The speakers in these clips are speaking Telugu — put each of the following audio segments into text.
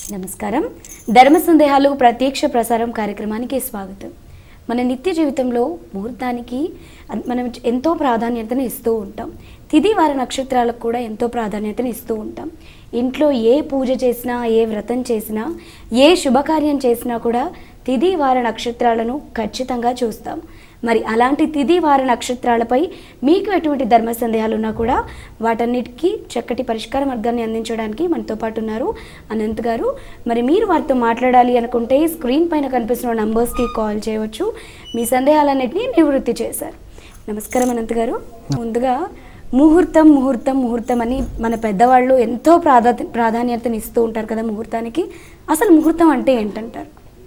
నమస్కారం ధర్మ సందేహాలు ప్రత్యక్ష ప్రసారం కార్యక్రమానికి స్వాగతం మన నిత్య జీవితంలో ముహూర్తానికి అన్- మనం ఎంతో ప్రాధాన్యతను ఇస్తూ ఉంటాం తిది వారి నక్షత్రాలకు కూడా ఎంతో ప్రాధాన్యతను ఇస్తూ ఉంటాం ఇంట్లో ఏ పూజ చేసినా ఏ వ్రతం చేసినా ఏ శుభకార్యం చేసినా కూడా తిది వార నక్షత్రాలను ఖచ్చితంగా చూస్తాం మరి అలాంటి తిది వార నక్షత్రాలపై మీకు ఎటువంటి ధర్మ సందేహాలు ఉన్నా కూడా వాటన్నిటికీ చక్కటి పరిష్కార మార్గాన్ని అందించడానికి మనతో పాటు ఉన్నారు అనంత్ గారు మరి మీరు వారితో మాట్లాడాలి అనుకుంటే స్క్రీన్ పైన కనిపిస్తున్న నంబర్స్కి కాల్ చేయవచ్చు మీ సందేహాలన్నింటినీ నివృత్తి చేశారు నమస్కారం అనంత్ గారు ముందుగా ముహూర్తం ముహూర్తం ముహూర్తం అని మన పెద్దవాళ్ళు ఎంతో ప్రాధా ప్రాధాన్యతని ఇస్తూ ఉంటారు కదా ముహూర్తానికి అసలు ముహూర్తం అంటే ఏంటంటారు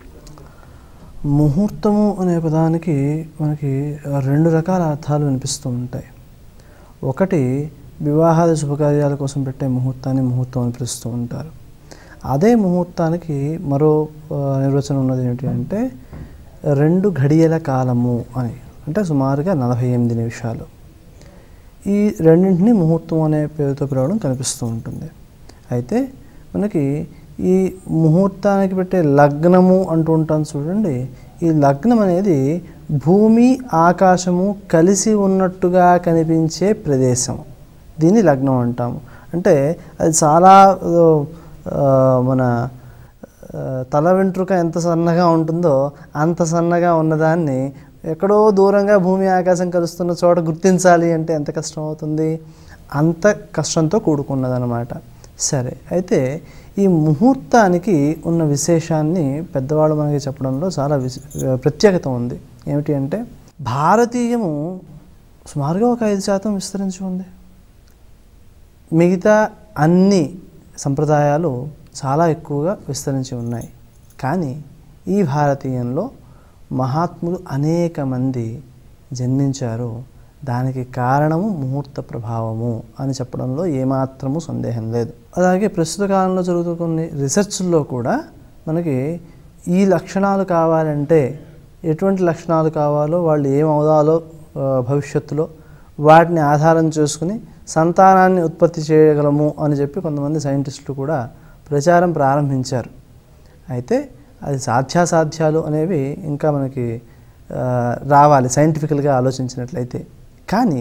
ముహూర్తము అనే పదానికి మనకి రెండు రకాల అర్థాలు వినిపిస్తూ ఉంటాయి ఒకటి వివాహాది శుభకార్యాల కోసం పెట్టే ముహూర్తాన్ని ముహూర్తం అని పిలుస్తూ ఉంటారు అదే ముహూర్తానికి మరో ఆ, నిర్వచనం ఉన్నది ఏంటి అంటే రెండు ఘడియల కాలము అని అంటే సుమారుగా నలభై ఎనిమిది నిమిషాలు ఈ రెండింటిని ముహూర్తం అనే పేరుతో పిలవడం కనిపిస్తూ ఉంటుంది అయితే మనకి ఈ ముహూర్తానికి పెట్టే లగ్నము అంటూ ఉంటాం చూడండి ఈ లగ్నం అనేది భూమి ఆకాశము కలిసి ఉన్నట్టుగా కనిపించే ప్రదేశం దీన్ని లగ్నం అంటాము అంటే అది చాలా ఆ, మన ఆ, తల వెంట్రుక ఎంత సన్నగా ఉంటుందో అంత సన్నగా ఉన్నదాన్ని ఎక్కడో దూరంగా భూమి ఆకాశం కలుస్తున్న చోట గుర్తించాలి అంటే ఎంత కష్టం అవుతుంది అంత కష్టంతో కూడుకున్నదనమాట సరే అయితే ఈ ముహూర్తానికి ఉన్న విశేషాన్ని పెద్దవాళ్ళు మనకి చెప్పడంలో చాలా విశ ప్రత్యేకత ఉంది ఏమిటి అంటే భారతీయము సుమారుగా ఒక ఐదు శాతం విస్తరించి ఉంది మిగతా అన్ని సంప్రదాయాలు చాలా ఎక్కువగా విస్తరించి ఉన్నాయి కానీ ఈ భారతీయంలో మహాత్ములు అనేక మంది జన్మించారు దానికి కారణము ముహూర్త ప్రభావము అని చెప్పడంలో ఏమాత్రము సందేహం లేదు అలాగే ప్రస్తుత కాలంలో జరుగుతున్న కొన్ని రీసెర్చ్ల్లో కూడా మనకి ఈ లక్షణాలు కావాలంటే ఎటువంటి లక్షణాలు కావాలో వాళ్ళు ఏం అవుదాలో ఆ, భవిష్యత్తులో వాటిని ఆధారం చేసుకుని సంతానాన్ని ఉత్పత్తి చేయగలము అని చెప్పి కొంతమంది సైంటిస్టులు కూడా ప్రచారం ప్రారంభించారు అయితే అది సాధ్యాసాధ్యాలు అనేవి ఇంకా మనకి ఆ, రావాలి సైంటిఫికల్గా ఆలోచించినట్లయితే కానీ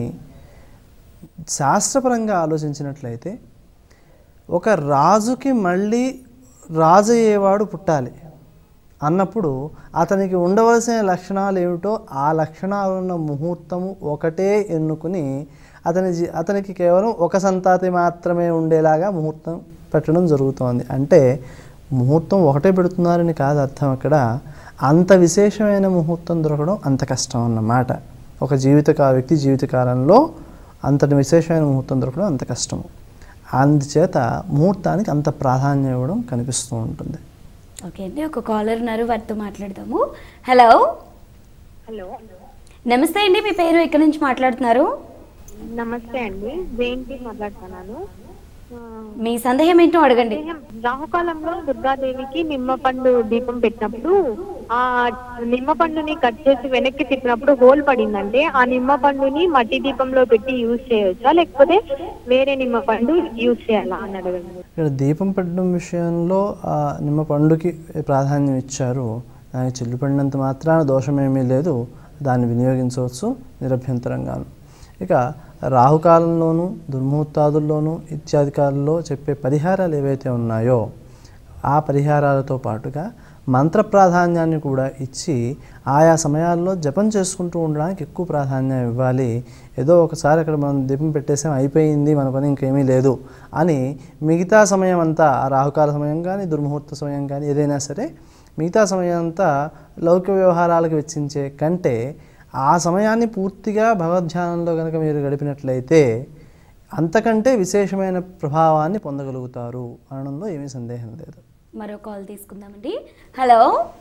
శాస్త్రపరంగా ఆలోచించినట్లయితే ఒక రాజుకి మళ్ళీ రాజు అయ్యేవాడు పుట్టాలి అన్నప్పుడు అతనికి ఉండవలసిన లక్షణాలు ఏమిటో ఆ లక్షణాలు ఉన్న ముహూర్తము ఒకటే ఎన్నుకుని అతని జీ అతనికి కేవలం ఒక సంతాతి మాత్రమే ఉండేలాగా ముహూర్తం పెట్టడం జరుగుతోంది అంటే ముహూర్తం ఒకటే పెడుతున్నారని కాదు అర్థం అక్కడ అంత విశేషమైన ముహూర్తం దొరకడం అంత కష్టం అన్నమాట ఒక జీవితకాల వ్యక్తి జీవితకాలంలో అంతటి విశేషమైన ముహూర్తం దొరకడం అంత కష్టము అందుచేత ముహూర్తానికి అంత ప్రాధాన్యం ఇవ్వడం కనిపిస్తూ ఉంటుంది ఓకే అండి ఒక కాలర్ ఉన్నారు వారితో మాట్లాడదాము హలో హలో నమస్తే అండి మీ పేరు ఎక్కడి నుంచి మాట్లాడుతున్నారు నమస్తే అండి జయంతి మాట్లాడుతున్నాను ఆ, మీ సందేహం ఏంటో అడగండి రాహుకాలంలో దుర్గాదేవికి నిమ్మ పండు దీపం పెట్టినప్పుడు ఆ నిమ్మ పండుని కట్ చేసి వెనక్కి తిప్పినప్పుడు హోల్ పడిందంటే ఆ నిమ్మ పండుని మట్టి దీపంలో పెట్టి యూజ్ చేయవచ్చా లేకపోతే వేరే నిమ్మ పండు యూజ్ చేయాలా అని అడగండి ఇక్కడ దీపం పెట్టడం విషయంలో ఆ నిమ్మ పండుకి ప్రాధాన్యం ఇచ్చారు దానికి చిల్లు పడినంత మాత్రాన దోషమేమీ లేదు దాన్ని వినియోగించవచ్చు నిరభ్యంతరంగాను ఇక రాహుకాలంలోనూ దుర్ముహూర్తాదుల్లోనూ ఇత్యాది కాలంలో చెప్పే పరిహారాలు ఏవైతే ఉన్నాయో ఆ పరిహారాలతో పాటుగా మంత్ర ప్రాధాన్యాన్ని కూడా ఇచ్చి ఆయా సమయాల్లో జపం చేసుకుంటూ ఉండడానికి ఎక్కువ ప్రాధాన్యం ఇవ్వాలి ఏదో ఒకసారి అక్కడ మనం దీపం పెట్టేసాం అయిపోయింది మన పని ఇంకేమీ లేదు అని మిగతా సమయం అంతా ఆ రాహుకాల సమయం కానీ దుర్ముహూర్త సమయం కానీ ఏదైనా సరే మిగతా సమయం అంతా లౌకిక వ్యవహారాలకు వెచ్చించే కంటే ఆ సమయాన్ని పూర్తిగా భగవద్ధ్యానంలో కనుక మీరు గడిపినట్లయితే అంతకంటే విశేషమైన ప్రభావాన్ని పొందగలుగుతారు అనడంలో ఏమీ సందేహం లేదు మరో కాల్ తీసుకుందామండి హలో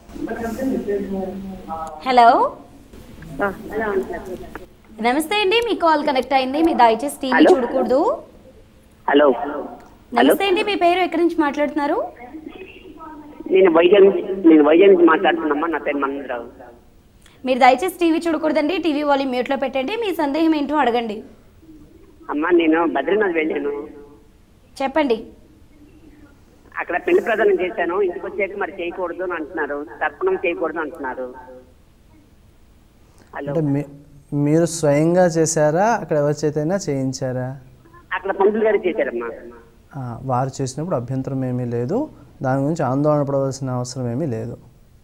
హలో నమస్తే అండి మీ కాల్ కనెక్ట్ అయింది మీ దయచేసి టీవీ చూడకూడదు హలో నమస్తే అండి మీ పేరు ఎక్కడి నుంచి మాట్లాడుతున్నారు నేను వైజాగ్ నుంచి నేను వైజాగ్ నుంచి మాట్లాడుతున్నామ్మా నా పేరు మనందరావు మీరు దయచేసి టీవీ చూడకూడదండి టీవీ వాల్యూమ్ మ్యూట్లో పెట్టండి మీ సందేహం ఏంటో అడగండి అమ్మా నేను బద్రీనాథ్ వెళ్ళాను చెప్పండి అక్కడ పెళ్లి ప్రదానం చేశాను ఇంటికి వచ్చాక మరి చేయకూడదు అని అంటున్నారు తర్పణం చేయకూడదు అంటున్నారు హలో అంటే మీ మీరు స్వయంగా చేశారా అక్కడ ఎవరి చేతైనా చేయించారా అక్కడ పంతులు గారు చేశారమ్మా ఆ, వారు చేసినప్పుడు అభ్యంతరం ఏమీ లేదు దాని గురించి ఆందోళన పడవలసిన అవసరం ఏమీ లేదు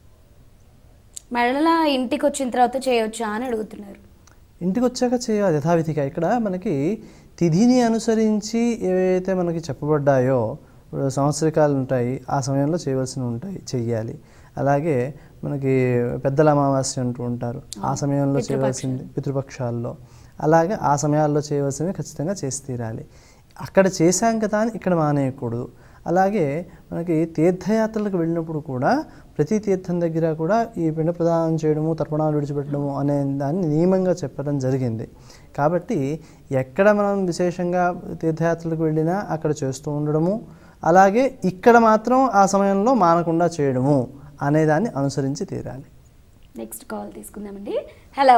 మరలా ఇంటికి వచ్చిన తర్వాత చేయొచ్చా అని అడుగుతున్నారు ఇంటికి వచ్చాక చేయాలి యథావిధిగా ఇక్కడ మనకి తిథిని అనుసరించి ఏవైతే మనకి చెప్పబడ్డాయో ఇప్పుడు సంవత్సరికాలు ఉంటాయి ఆ సమయంలో చేయవలసినవి ఉంటాయి చెయ్యాలి అలాగే మనకి పెద్దల అమావాస్య అంటూ ఉంటారు ఆ సమయంలో చేయవలసింది పితృపక్షాల్లో అలాగే ఆ సమయాల్లో చేయవలసినవి ఖచ్చితంగా చేసి తీరాలి అక్కడ చేశాం కదా అని ఇక్కడ మానేయకూడదు అలాగే మనకి తీర్థయాత్రలకు వెళ్ళినప్పుడు కూడా ప్రతి తీర్థం దగ్గర కూడా ఈ పిండ ప్రదానం చేయడము తర్పణాలు విడిచిపెట్టడము అనే దాన్ని నియమంగా చెప్పడం జరిగింది కాబట్టి ఎక్కడ మనం విశేషంగా తీర్థయాత్రలకు వెళ్ళినా అక్కడ చేస్తూ ఉండడము అలాగే ఇక్కడ మాత్రం ఆ సమయంలో మానకుండా చేయడము అనేదాన్ని అనుసరించి తీరాలి నెక్స్ట్ కాల్ తీసుకుందామండి హలో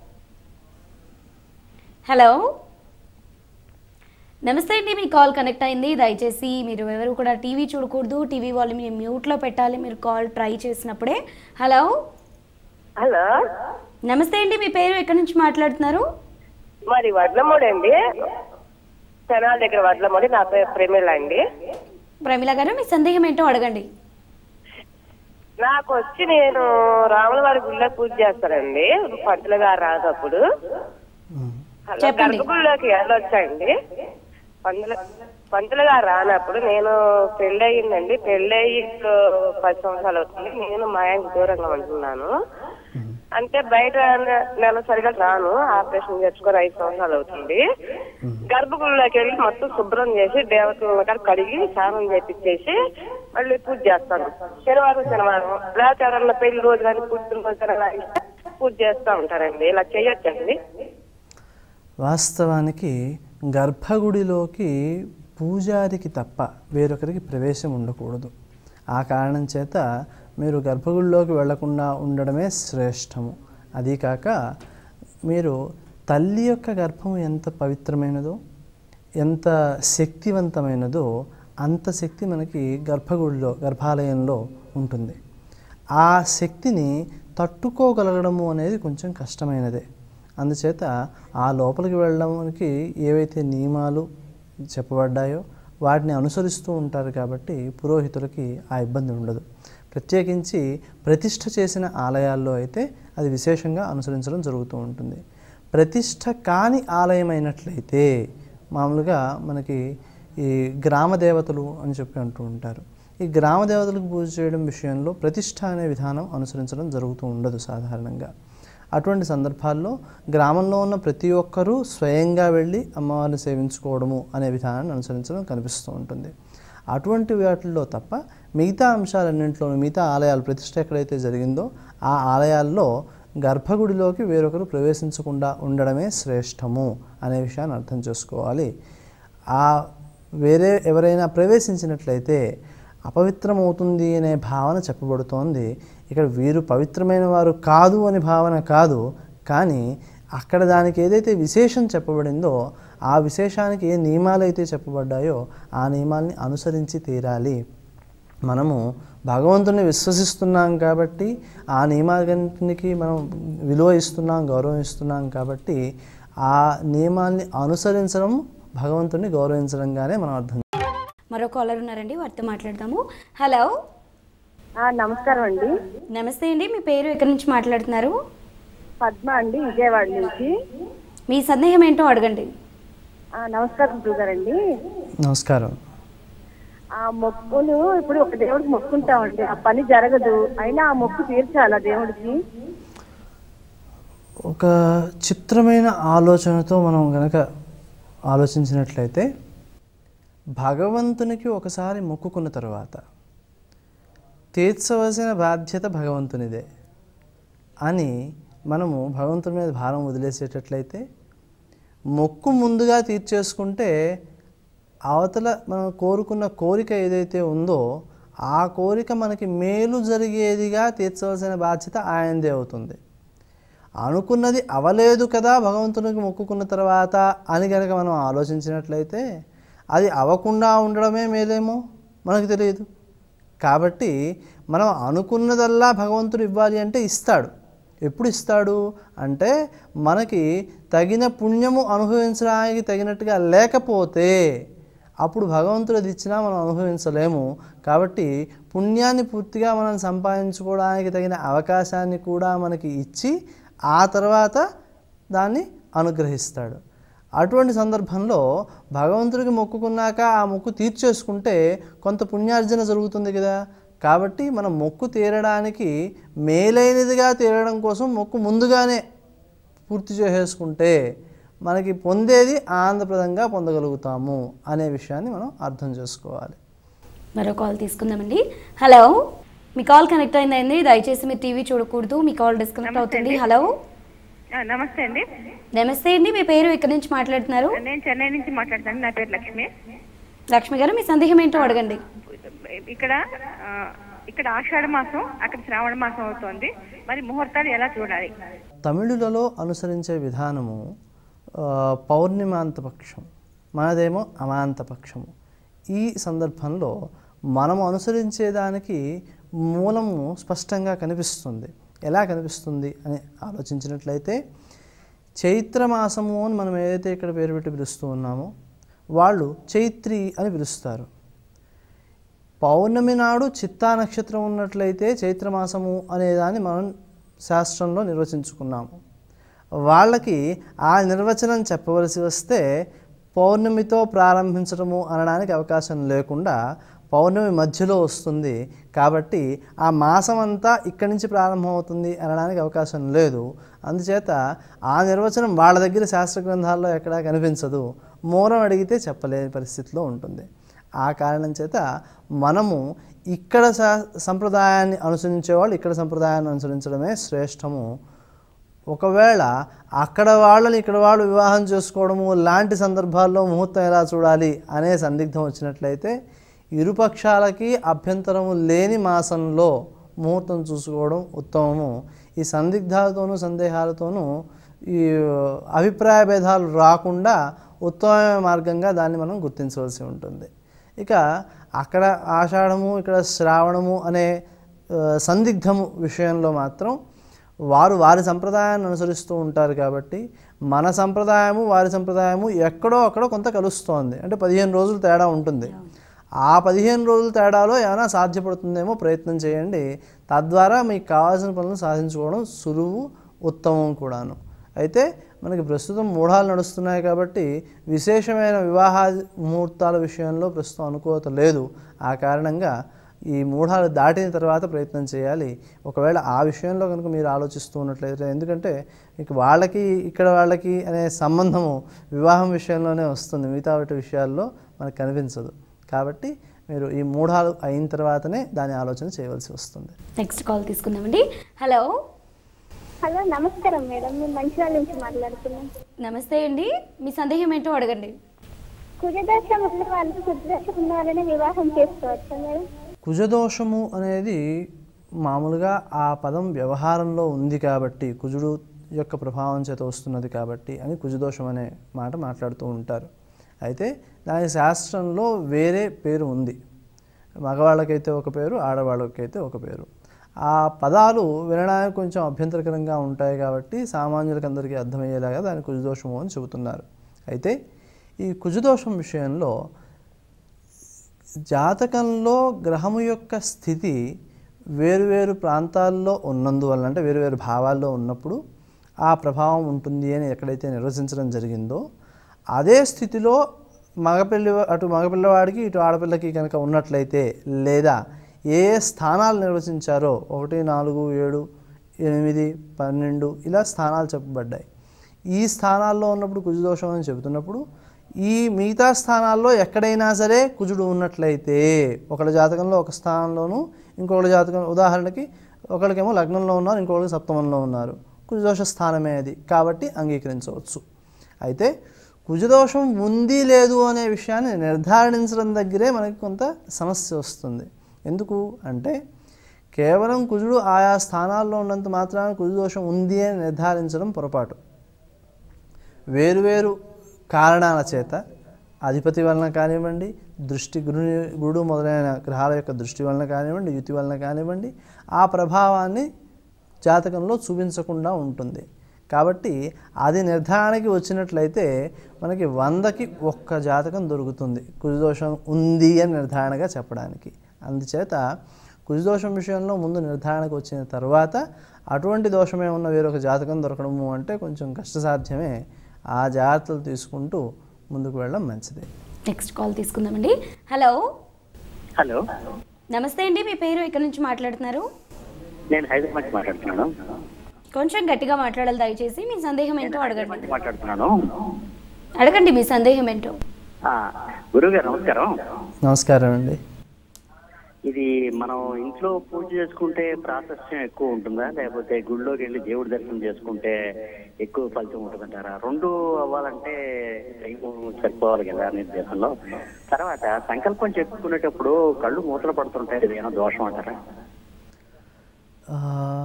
హలో నమస్తే అండి మీ కాల్ కనెక్ట్ అయింది దయచేసి మీరు ఎవరు కూడా టీవీ చూడకూడదు టీవీ వాల్యూమ్ని మ్యూట్లో పెట్టాలి మీరు కాల్ ట్రై చేసినప్పుడే హలో హలో నమస్తే అండి మీ పేరు ఎక్కడి నుంచి మాట్లాడుతున్నారు మరి వడ్లమూడి అండి తెనాల దగ్గర వడ్లమూడి నా పేరు ప్రేమిల అండి ప్రమిళ గారు మీ సందేహం ఏంటో అడగండి నాకు వచ్చి నేను రాముల వారి గుళ్ళో పూజ చేస్తానండి పంతులు గారు రానప్పుడు హలో, చెప్పండి. గర్భగుడిలోకి వెళ్ళొచ్చండి పంతుల పంతులు గారు రానప్పుడు నేను పెళ్ళయిందండి పెళ్ళయి ఇప్పుడు పది సంవత్సరాలు అవుతుంది నేను మా ఆయనకు దూరంగా ఉంటున్నాను అంటే బయట నె- నెలసరిగా రాను ఆపరేషన్ చేసుకొని ఐదు సంవత్సరాలు అవుతుంది గర్భగుడిలోకి వెళ్ళి మొత్తం శుభ్రం చేసి దేవతలను కూడా కడిగి స్నానం చేపించేసి మళ్ళీ పూజ చేస్తాను శనివారం శనివారం లేకపోతే ఎవరన్నా పెళ్లి రోజు కానీ పుట్టిన రోజు కానీ అలా ఇస్తే పూజ చేస్తూ ఉంటారండి ఇలా చేయొచ్చండి వాస్తవానికి గర్భగుడిలోకి పూజారికి తప్ప వేరొకరికి ప్రవేశం ఉండకూడదు ఆ కారణం చేత మీరు గర్భగుడిలోకి వెళ్లకుండా ఉండడమే శ్రేష్టము అదీ కాక మీరు తల్లి యొక్క గర్భం ఎంత పవిత్రమైనదో ఎంత శక్తివంతమైనదో అంత శక్తి మనకి గర్భగుడిలో గర్భాలయంలో ఉంటుంది ఆ శక్తిని తట్టుకోగలగడము అనేది కొంచెం కష్టమైనదే అందుచేత ఆ లోపలికి వెళ్ళడానికి ఏవైతే నియమాలు చెప్పబడ్డాయో వాటిని అనుసరిస్తూ ఉంటారు కాబట్టి పురోహితులకి ఆ ఇబ్బంది ఉండదు ప్రత్యేకించి ప్రతిష్ఠ చేసిన ఆలయాల్లో అయితే అది విశేషంగా అనుసరించడం జరుగుతూ ఉంటుంది ప్రతిష్ఠ కాని ఆలయం అయినట్లయితే మామూలుగా మనకి ఈ గ్రామ దేవతలు అని చెప్పి అంటూ ఉంటారు ఈ గ్రామ దేవతలకు పూజ చేయడం విషయంలో ప్రతిష్ఠ అనే విధానం అనుసరించడం జరుగుతూ ఉండదు సాధారణంగా అటువంటి సందర్భాల్లో గ్రామంలో ఉన్న ప్రతి ఒక్కరూ స్వయంగా వెళ్ళి అమ్మవారిని సేవించుకోవడము అనే విధానాన్ని అనుసరించడం కనిపిస్తూ ఉంటుంది అటువంటి వాటిల్లో తప్ప మిగతా అంశాలన్నింటిలోనూ మిగతా ఆలయాలు ప్రతిష్ట ఎక్కడైతే జరిగిందో ఆ ఆలయాల్లో గర్భగుడిలోకి వేరొకరు ప్రవేశించకుండా ఉండడమే శ్రేష్టము అనే విషయాన్ని అర్థం చేసుకోవాలి ఆ వేరే ఎవరైనా ప్రవేశించినట్లయితే అపవిత్రమవుతుంది అనే భావన చెప్పబడుతోంది ఇక్కడ వీరు పవిత్రమైన వారు కాదు అనే భావన కాదు కానీ అక్కడ దానికి ఏదైతే విశేషం చెప్పబడిందో ఆ విశేషానికి ఏ నియమాలు అయితే చెప్పబడ్డాయో ఆ నియమాల్ని అనుసరించి తీరాలి మనము భగవంతుని విశ్వసిస్తున్నాం కాబట్టి ఆ నియమాలన్నింటికి మనం విలువ ఇస్తున్నాం గౌరవం ఇస్తున్నాం కాబట్టి ఆ నియమాల్ని అనుసరించడం భగవంతుని గౌరవించడంగానే మనం అర్థం మరో కాలర్ ఉన్నారండి వారితో మాట్లాడదాము హలో నమస్కారం అండి నమస్తే అండి మీ పేరు ఎక్కడి నుంచి మాట్లాడుతున్నారు పద్మ అండి విజయవాడ నుంచి మీ సందేహం ఏంటో అడగండి ఆ, నమస్కారం గారండి నమస్కారం ఆ మొక్కులు ఇప్పుడు ఒక దేవుడికి మొక్కుంటామండి ఆ పని జరగదు అయినా ఆ మొక్కు తీర్చాలా దేవుడికి ఒక చిత్రమైన ఆలోచనతో మనం గనక ఆలోచించినట్లయితే భగవంతునికి ఒకసారి మొక్కుకున్న తర్వాత తీర్చవలసిన బాధ్యత భగవంతునిదే అని మనము భగవంతుని మీద భారం వదిలేసేటట్లయితే మొక్కు ముందుగా తీర్చేసుకుంటే అవతల మనం కోరుకున్న కోరిక ఏదైతే ఉందో ఆ కోరిక మనకి మేలు జరిగేదిగా తీర్చవలసిన బాధ్యత ఆయనదే అవుతుంది అనుకున్నది అవలేదు కదా భగవంతునికి మొక్కుకున్న తర్వాత అని కనుక మనం ఆలోచించినట్లయితే అది అవ్వకుండా ఉండడమే మేలేమో మనకు తెలియదు కాబట్టి మనం అనుకున్నదల్లా భగవంతుడు ఇవ్వాలి అంటే ఇస్తాడు ఎప్పుడు ఇస్తాడు అంటే మనకి తగిన పుణ్యము అనుభవించడానికి తగినట్టుగా లేకపోతే అప్పుడు భగవంతుడు అది ఇచ్చినా మనం అనుభవించలేము కాబట్టి పుణ్యాన్ని పూర్తిగా మనం సంపాదించుకోవడానికి తగిన అవకాశాన్ని కూడా మనకి ఇచ్చి ఆ తర్వాత దాన్ని అనుగ్రహిస్తాడు అటువంటి సందర్భంలో భగవంతుడికి మొక్కుకున్నాక ఆ మొక్కు తీర్చేసుకుంటే కొంత పుణ్యార్జన జరుగుతుంది కదా కాబట్టి మనం మొక్కు తీరడానికి మేలైనదిగా తీరడం కోసం మొక్కు ముందుగానే పూర్తి చేసేసుకుంటే మనకి పొందేది ఆనందప్రదంగా పొందగలుగుతాము అనే విషయాన్ని మనం అర్థం చేసుకోవాలి మరో కాల్ తీసుకుందామండి హలో మీ కాల్ కనెక్ట్ అయిందండి దయచేసి మీరు టీవీ చూడకూడదు మీ కాల్ డిస్కనెక్ట్ అవుతుంది హలో ఆ, నమస్తే అండి నమస్తే అండి మీ పేరు ఎక్కడి నుంచి మాట్లాడుతున్నారు నేను చెన్నై నుంచి మాట్లాడతాను నా పేరు లక్ష్మి లక్ష్మి గారు మీ సందేహం ఏంటో అడగండి ఇక్కడ ఆ, ఇక్కడ ఆషాఢ మాసం అక్కడ శ్రావణ మాసం అవుతోంది మరి ముహూర్తాలు ఎలా చూడాలి తమిళులలో అనుసరించే విధానము ఆ, పౌర్ణిమాంత పక్షం మనదేమో అమాంత పక్షము ఈ సందర్భంలో మనము అనుసరించేదానికి మూలము స్పష్టంగా కనిపిస్తుంది ఎలా కనిపిస్తుంది అని ఆలోచించినట్లయితే చైత్రమాసము అని మనం ఏదైతే ఇక్కడ పేరు పెట్టి పిలుస్తూ ఉన్నామో వాళ్ళు చైత్రి అని పిలుస్తారు పౌర్ణమి నాడు చిత్తా నక్షత్రం ఉన్నట్లయితే చైత్రమాసము అనేదాన్ని మనం శాస్త్రంలో నిర్వచించుకున్నాము వాళ్ళకి ఆ నిర్వచనం చెప్పవలసి వస్తే పౌర్ణమితో ప్రారంభించడము అనడానికి అవకాశం లేకుండా పౌర్ణమి మధ్యలో వస్తుంది కాబట్టి ఆ మాసం అంతా ఇక్కడి నుంచి ప్రారంభమవుతుంది అనడానికి అవకాశం లేదు అందుచేత ఆ నిర్వచనం వాళ్ళ దగ్గర శాస్త్ర గ్రంథాల్లో ఎక్కడా కనిపించదు మూలం అడిగితే చెప్పలేని పరిస్థితిలో ఉంటుంది ఆ కారణం చేత మనము ఇక్కడ సా సంప్రదాయాన్ని అనుసరించే వాళ్ళు ఇక్కడ సంప్రదాయాన్ని అనుసరించడమే శ్రేష్టము ఒకవేళ అక్కడ వాళ్ళని ఇక్కడ వాళ్ళు వివాహం చేసుకోవడము లాంటి సందర్భాల్లో ముహూర్తం ఎలా చూడాలి అనే సందిగ్ధం వచ్చినట్లయితే ఇరుపక్షాలకి అభ్యంతరము లేని మాసంలో ముహూర్తం చూసుకోవడం ఉత్తమము ఈ సందిగ్ధాలతోనూ సందేహాలతోనూ ఈ అభిప్రాయ భేదాలు రాకుండా ఉత్తమమైన మార్గంగా దాన్ని మనం గుర్తించవలసి ఉంటుంది ఇక అక్కడ ఆషాఢము ఇక్కడ శ్రావణము అనే ఆ, సందిగ్ధము విషయంలో మాత్రం వారు వారి సంప్రదాయాన్ని అనుసరిస్తూ ఉంటారు కాబట్టి మన సంప్రదాయము వారి సంప్రదాయము ఎక్కడో అక్కడ కొంత కలుస్తోంది అంటే పదిహేను రోజులు తేడా ఉంటుంది ఆ పదిహేను రోజుల తేడాలో ఏమైనా సాధ్యపడుతుందేమో ప్రయత్నం చేయండి తద్వారా మీకు కావాల్సిన పనులు సాధించుకోవడం సులువు ఉత్తమం కూడాను అయితే మనకి ప్రస్తుతం మూఢాలు నడుస్తున్నాయి కాబట్టి విశేషమైన వివాహ ముహూర్తాల విషయంలో ప్రస్తుతం అనుకూలత లేదు ఆ కారణంగా ఈ మూఢాలు దాటిన తర్వాత ప్రయత్నం చేయాలి ఒకవేళ ఆ విషయంలో కనుక మీరు ఆలోచిస్తూ ఉన్నట్లయితే ఎందుకంటే మీకు వాళ్ళకి ఇక్కడ వాళ్ళకి అనే సంబంధము వివాహం విషయంలోనే వస్తుంది మిగతా వాటి విషయాల్లో మనకు కనిపించదు కాబట్టి మీరు ఈ మూఢాలు అయిన తర్వాతనే దాని ఆలోచన చేయవలసి వస్తుంది నెక్స్ట్ కాల్ తీసుకుందామండి హలో హలో నమస్కారం మేడం మేము మంచిర్యాల నుంచి మాట్లాడుతున్నాం నమస్తే అండి మీ సందేహం ఏంటో అడగండి కుజదోషం ఉన్న వాళ్ళు కుజదోషం ఉన్న వాళ్ళని వివాహం చేసుకోవచ్చా మేడం కుజదోషము అనేది మామూలుగా ఆ పదం వ్యవహారంలో ఉంది కాబట్టి కుజుడు యొక్క ప్రభావం చేత వస్తున్నది కాబట్టి అని కుజదోషం అనే మాట మాట్లాడుతూ ఉంటారు అయితే దాని శాస్త్రంలో వేరే పేరు ఉంది మగవాళ్ళకైతే ఒక పేరు ఆడవాళ్ళకైతే ఒక పేరు ఆ పదాలు వినడానికి కొంచెం అభ్యంతరకరంగా ఉంటాయి కాబట్టి సామాన్యులకు అందరికీ అర్థమయ్యేలాగా దాని కుజదోషము అని చెబుతున్నారు అయితే ఈ కుజదోషం విషయంలో జాతకంలో గ్రహము యొక్క స్థితి వేరువేరు ప్రాంతాల్లో ఉన్నందువల్ల అంటే వేరువేరు భావాల్లో ఉన్నప్పుడు ఆ ప్రభావం ఉంటుంది అని ఎక్కడైతే నిర్వచించడం జరిగిందో అదే స్థితిలో మగపిల్లి అటు మగపిల్లవాడికి ఇటు ఆడపిల్లకి కనుక ఉన్నట్లయితే లేదా ఏ ఏ స్థానాలు నిర్వచించారో ఒకటి నాలుగు ఏడు ఎనిమిది పన్నెండు ఇలా స్థానాలు చెప్పబడ్డాయి ఈ స్థానాల్లో ఉన్నప్పుడు కుజదోషం అని చెబుతున్నప్పుడు ఈ మిగతా స్థానాల్లో ఎక్కడైనా సరే కుజుడు ఉన్నట్లయితే ఒకళ్ళ జాతకంలో ఒక స్థానంలోనూ ఇంకొకళ్ళ జాతకం ఉదాహరణకి ఒకరికేమో లగ్నంలో ఉన్నారు ఇంకొకరికి సప్తమంలో ఉన్నారు కుజదోష స్థానమే అది కాబట్టి అంగీకరించవచ్చు అయితే కుజదోషం ఉంది లేదు అనే విషయాన్ని నిర్ధారించడం దగ్గరే మనకి కొంత సమస్య వస్తుంది ఎందుకు అంటే కేవలం కుజుడు ఆయా స్థానాల్లో ఉన్నంత మాత్రాన కుజదోషం ఉంది అని నిర్ధారించడం పొరపాటు వేరువేరు కారణాల చేత అధిపతి వలన కానివ్వండి దృష్టి గురుని గురుడు మొదలైన గ్రహాల యొక్క దృష్టి వలన కానివ్వండి యుతి వలన కానివ్వండి ఆ ప్రభావాన్ని జాతకంలో చూపించకుండా ఉంటుంది కాబట్టి అది నిర్ధారణకి వచ్చినట్లయితే మనకి వందకి ఒక్క జాతకం దొరుకుతుంది కుజదోషం ఉంది అని నిర్ధారణగా చెప్పడానికి అందుచేత కుజదోషం విషయంలో ముందు నిర్ధారణకు వచ్చిన తర్వాత అటువంటి దోషమే ఉన్న వేరొక జాతకం దొరకడము అంటే కొంచెం కష్టసాధ్యమే ఆ జాగ్రత్తలు తీసుకుంటూ ముందుకు వెళ్ళడం మంచిది నెక్స్ట్ కాల్ తీసుకుందామండి హలో హలో నమస్తే అండి మీ పేరు ఎక్కడి నుంచి మాట్లాడుతున్నారు నేను హైదరాబాద్ నుంచి మాట్లాడుతున్నాను కొంచెం గట్టిగా మాట్లాడాలి దయచేసి మీ సందేహం ఏంటో హైదరాబాద్ అడగండి నుంచి మాట్లాడుతున్నాను అడగండి మీ సందేహం ఏంటో ఆ, గురువు గారు నమస్కారం నమస్కారం అండి ఇది మనం ఇంట్లో పూజ చేసుకుంటే ప్రాశస్త్యం ఎక్కువ ఉంటుందా లేకపోతే గుళ్ళోకి వెళ్ళి దేవుడి దర్శనం చేసుకుంటే ఎక్కువ ఫలితం ఉంటుందంటారా రెండు అవ్వాలంటే టైం సరిపోవాలి కదా అనే ఉద్దేశంలో తర్వాత సంకల్పం చెప్పుకునేటప్పుడు కళ్ళు మూతలు పడుతుంటాయి ఇది ఏమైనా దోషం అంటారా ఆ,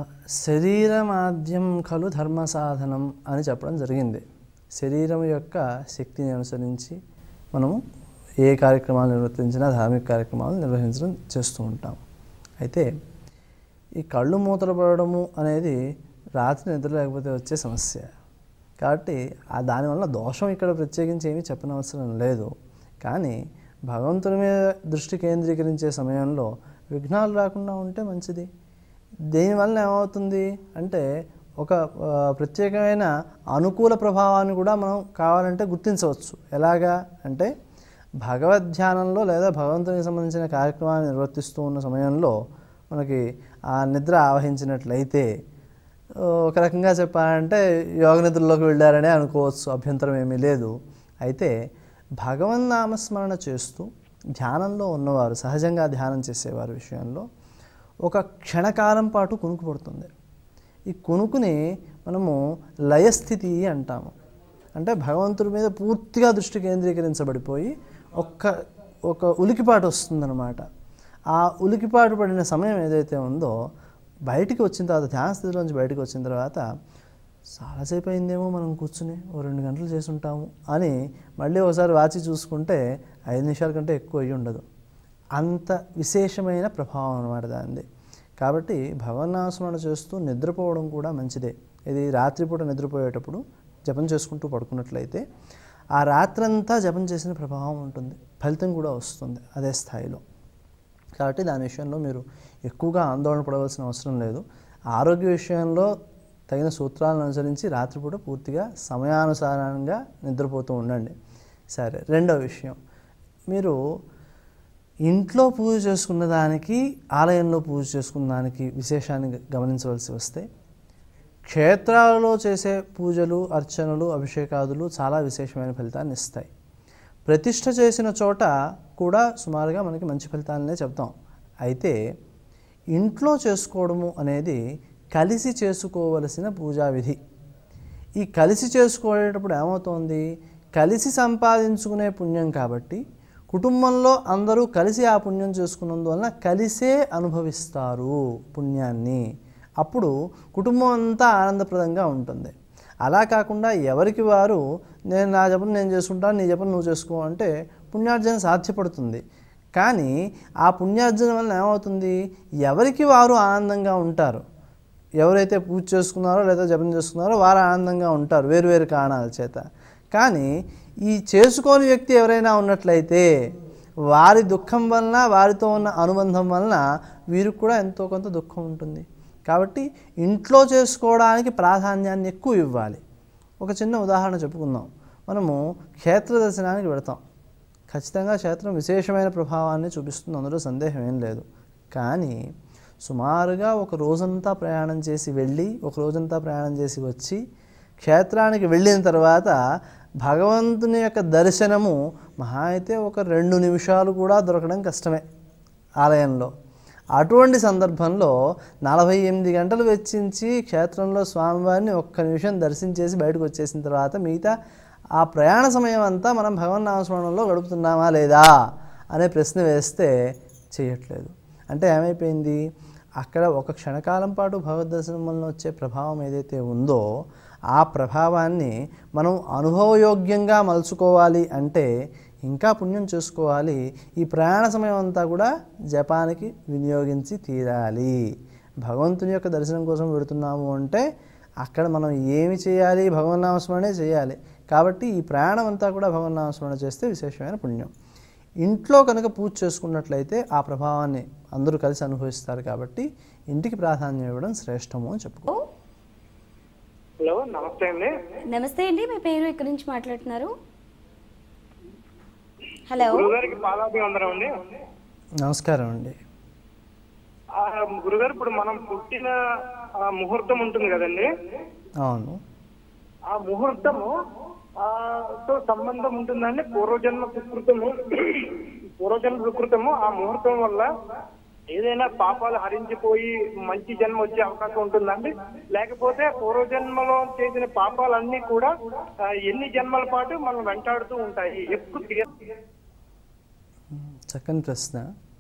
శరీరమాద్యం ఖలు ధర్మ సాధనం అని చెప్పడం జరిగింది శరీరం యొక్క శక్తిని అనుసరించి మనము ఏ కార్యక్రమాలు నిర్వర్తించినా ధార్మిక కార్యక్రమాలు నిర్వహించడం చేస్తూ ఉంటాం అయితే ఈ కళ్ళు మూతలు పడడము అనేది రాత్రి నిద్ర లేకపోతే వచ్చే సమస్య కాబట్టి ఆ దానివల్ల దోషం ఇక్కడ ప్రత్యేకించి ఏమీ చెప్పనవసరం లేదు కానీ భగవంతుని మీద దృష్టి కేంద్రీకరించే సమయంలో విఘ్నాలు రాకుండా ఉంటే మంచిది దీనివల్ల ఏమవుతుంది అంటే ఒక ఆ, ప్రత్యేకమైన అనుకూల ప్రభావాన్ని కూడా మనం కావాలంటే గుర్తించవచ్చు ఎలాగా అంటే భగవద్ ధ్యానంలో లేదా భగవంతునికి సంబంధించిన కార్యక్రమాన్ని నిర్వర్తిస్తూ ఉన్న సమయంలో మనకి ఆ నిద్ర ఆవహించినట్లయితే ఆ, ఒక రకంగా చెప్పాలంటే యోగ నిద్రలోకి వెళ్ళారనే అనుకోవచ్చు అభ్యంతరం ఏమీ లేదు అయితే భగవన్ నామస్మరణ చేస్తూ ధ్యానంలో ఉన్నవారు సహజంగా ధ్యానం చేసేవారి విషయంలో ఒక క్షణకాలం పాటు కునుకు పడుతుంది ఈ కునుకుని మనము లయస్థితి అంటాము అంటే భగవంతుడి మీద పూర్తిగా దృష్టి కేంద్రీకరించబడిపోయి ఒక్క ఒక ఉలికిపాటు వస్తుందన్నమాట ఆ ఉలికిపాటు పడిన సమయం ఏదైతే ఉందో బయటికి వచ్చిన తర్వాత ధ్యాన స్థితిలోంచి బయటికి వచ్చిన తర్వాత చాలాసేపు అయిందేమో మనం కూర్చుని ఓ రెండు గంటలు చేసి ఉంటాము అని మళ్ళీ ఒకసారి వాచి చూసుకుంటే ఐదు నిమిషాల కంటే ఎక్కువ అయ్యి ఉండదు అంత విశేషమైన ప్రభావం అనమాట దానిది కాబట్టి భగవన్నాస్మరణ చేస్తూ నిద్రపోవడం కూడా మంచిదే ఇది రాత్రిపూట నిద్రపోయేటప్పుడు జపం చేసుకుంటూ పడుకున్నట్లయితే ఆ రాత్రంతా జపం చేసిన ప్రభావం ఉంటుంది ఫలితం కూడా వస్తుంది అదే స్థాయిలో కాబట్టి దాని విషయంలో మీరు ఎక్కువగా ఆందోళన పడవలసిన అవసరం లేదు ఆరోగ్య విషయంలో తగిన సూత్రాలను అనుసరించి రాత్రిపూట పూర్తిగా సమయానుసారంగా నిద్రపోతూ ఉండండి సరే రెండవ విషయం మీరు ఇంట్లో పూజ చేసుకున్న దానికి ఆలయంలో పూజ చేసుకున్న దానికి విశేషాన్ని గ- గమనించవలసి వస్తే క్షేత్రాలలో చేసే పూజలు అర్చనలు అభిషేకాదులు చాలా విశేషమైన ఫలితాన్ని ఇస్తాయి ప్రతిష్ఠ చేసిన చోట కూడా సుమారుగా మనకి మంచి ఫలితాలనే చెప్తాం అయితే ఇంట్లో చేసుకోవడము అనేది కలిసి చేసుకోవలసిన పూజా విధి ఈ కలిసి చేసుకోవడేటప్పుడు ఏమవుతోంది కలిసి సంపాదించుకునే పుణ్యం కాబట్టి కుటుంబంలో అందరూ కలిసి ఆ పుణ్యం చేసుకున్నందువలన కలిసే అనుభవిస్తారు పుణ్యాన్ని అప్పుడు కుటుంబం అంతా ఆనందప్రదంగా ఉంటుంది అలా కాకుండా ఎవరికి వారు నేను నా జపం నేను చేసుకుంటాను నీ జపం నువ్వు చేసుకో అంటే పుణ్యార్జన సాధ్యపడుతుంది కానీ ఆ పుణ్యార్జన వలన ఏమవుతుంది ఎవరికి వారు ఆనందంగా ఉంటారు ఎవరైతే పూజ చేసుకున్నారో లేదా జపం చేసుకున్నారో వారు ఆనందంగా ఉంటారు వేరు వేరు కారణాల చేత కానీ ఈ చేసుకోని వ్యక్తి ఎవరైనా ఉన్నట్లయితే వారి దుఃఖం వలన వారితో ఉన్న అనుబంధం వలన వీరికి కూడా ఎంతో కొంత దుఃఖం ఉంటుంది కాబట్టి ఇంట్లో చేసుకోవడానికి ప్రాధాన్యాన్ని ఎక్కువ ఇవ్వాలి ఒక చిన్న ఉదాహరణ చెప్పుకుందాం మనము క్షేత్ర దర్శనానికి వెళతాం ఖచ్చితంగా క్షేత్రం విశేషమైన ప్రభావాన్ని చూపిస్తుంది అందులో సందేహం ఏం లేదు కానీ సుమారుగా ఒక రోజంతా ప్రయాణం చేసి వెళ్ళి ఒక రోజంతా ప్రయాణం చేసి వచ్చి క్షేత్రానికి వెళ్ళిన తర్వాత భగవంతుని యొక్క దర్శనము మహా అయితే ఒక రెండు నిమిషాలు కూడా దొరకడం కష్టమే ఆలయంలో అటువంటి సందర్భంలో నలభై ఎనిమిది గంటలు వెచ్చించి క్షేత్రంలో స్వామివారిని ఒక్క నిమిషం దర్శించేసి బయటకు వచ్చేసిన తర్వాత మిగతా ఆ ప్రయాణ సమయం అంతా మనం భగవన్ నామస్మరణలో గడుపుతున్నామా లేదా అనే ప్రశ్న వేస్తే చేయట్లేదు అంటే ఏమైపోయింది అక్కడ ఒక క్షణకాలం పాటు భగవద్ దర్శనం వలన వచ్చే ప్రభావం ఏదైతే ఉందో ఆ ప్రభావాన్ని మనం అనుభవయోగ్యంగా మలుచుకోవాలి అంటే ఇంకా పుణ్యం చేసుకోవాలి ఈ ప్రయాణ సమయం అంతా కూడా జపానికి వినియోగించి తీరాలి భగవంతుని యొక్క దర్శనం కోసం పెడుతున్నాము అంటే అక్కడ మనం ఏమి చేయాలి భగవన్నామస్మరణే చేయాలి కాబట్టి ఈ ప్రయాణం అంతా కూడా భగవన్నామస్మరణ చేస్తే విశేషమైన పుణ్యం ఇంట్లో కనుక పూజ చేసుకున్నట్లయితే ఆ ప్రభావాన్ని అందరూ కలిసి అనుభవిస్తారు కాబట్టి ఇంటికి ప్రాధాన్యం ఇవ్వడం శ్రేష్టము అని చెప్పుకో హలో నమస్తే అండి నమస్తే అండి మీ పేరు ఎక్కడి నుంచి మాట్లాడుతున్నారు హలో గురుగారికి పాదాభివందనం అండి నమస్కారం అండి ఆ, గురుగారు ఇప్పుడు మనం పుట్టిన ఆ, ముహూర్తం ఉంటుంది కదండి అవును ఆ ముహూర్తము ఆ, తో సంబంధం ఉంటుందండి పూర్వజన్మ సుకృతము పూర్వజన్మ సుకృతము ఆ ముహూర్తం వల్ల ఏదైనా పాపాలు హరించిపోయి మంచి జన్మ వచ్చే అవకాశం ఉంటుందండి లేకపోతే పూర్వజన్మలో చేసిన పాపాలన్నీ కూడా ఆ, ఎన్ని జన్మల పాటు మనం వెంటాడుతూ ఉంటాయి ఎక్కువ తీర- చక్కని ప్రశ్న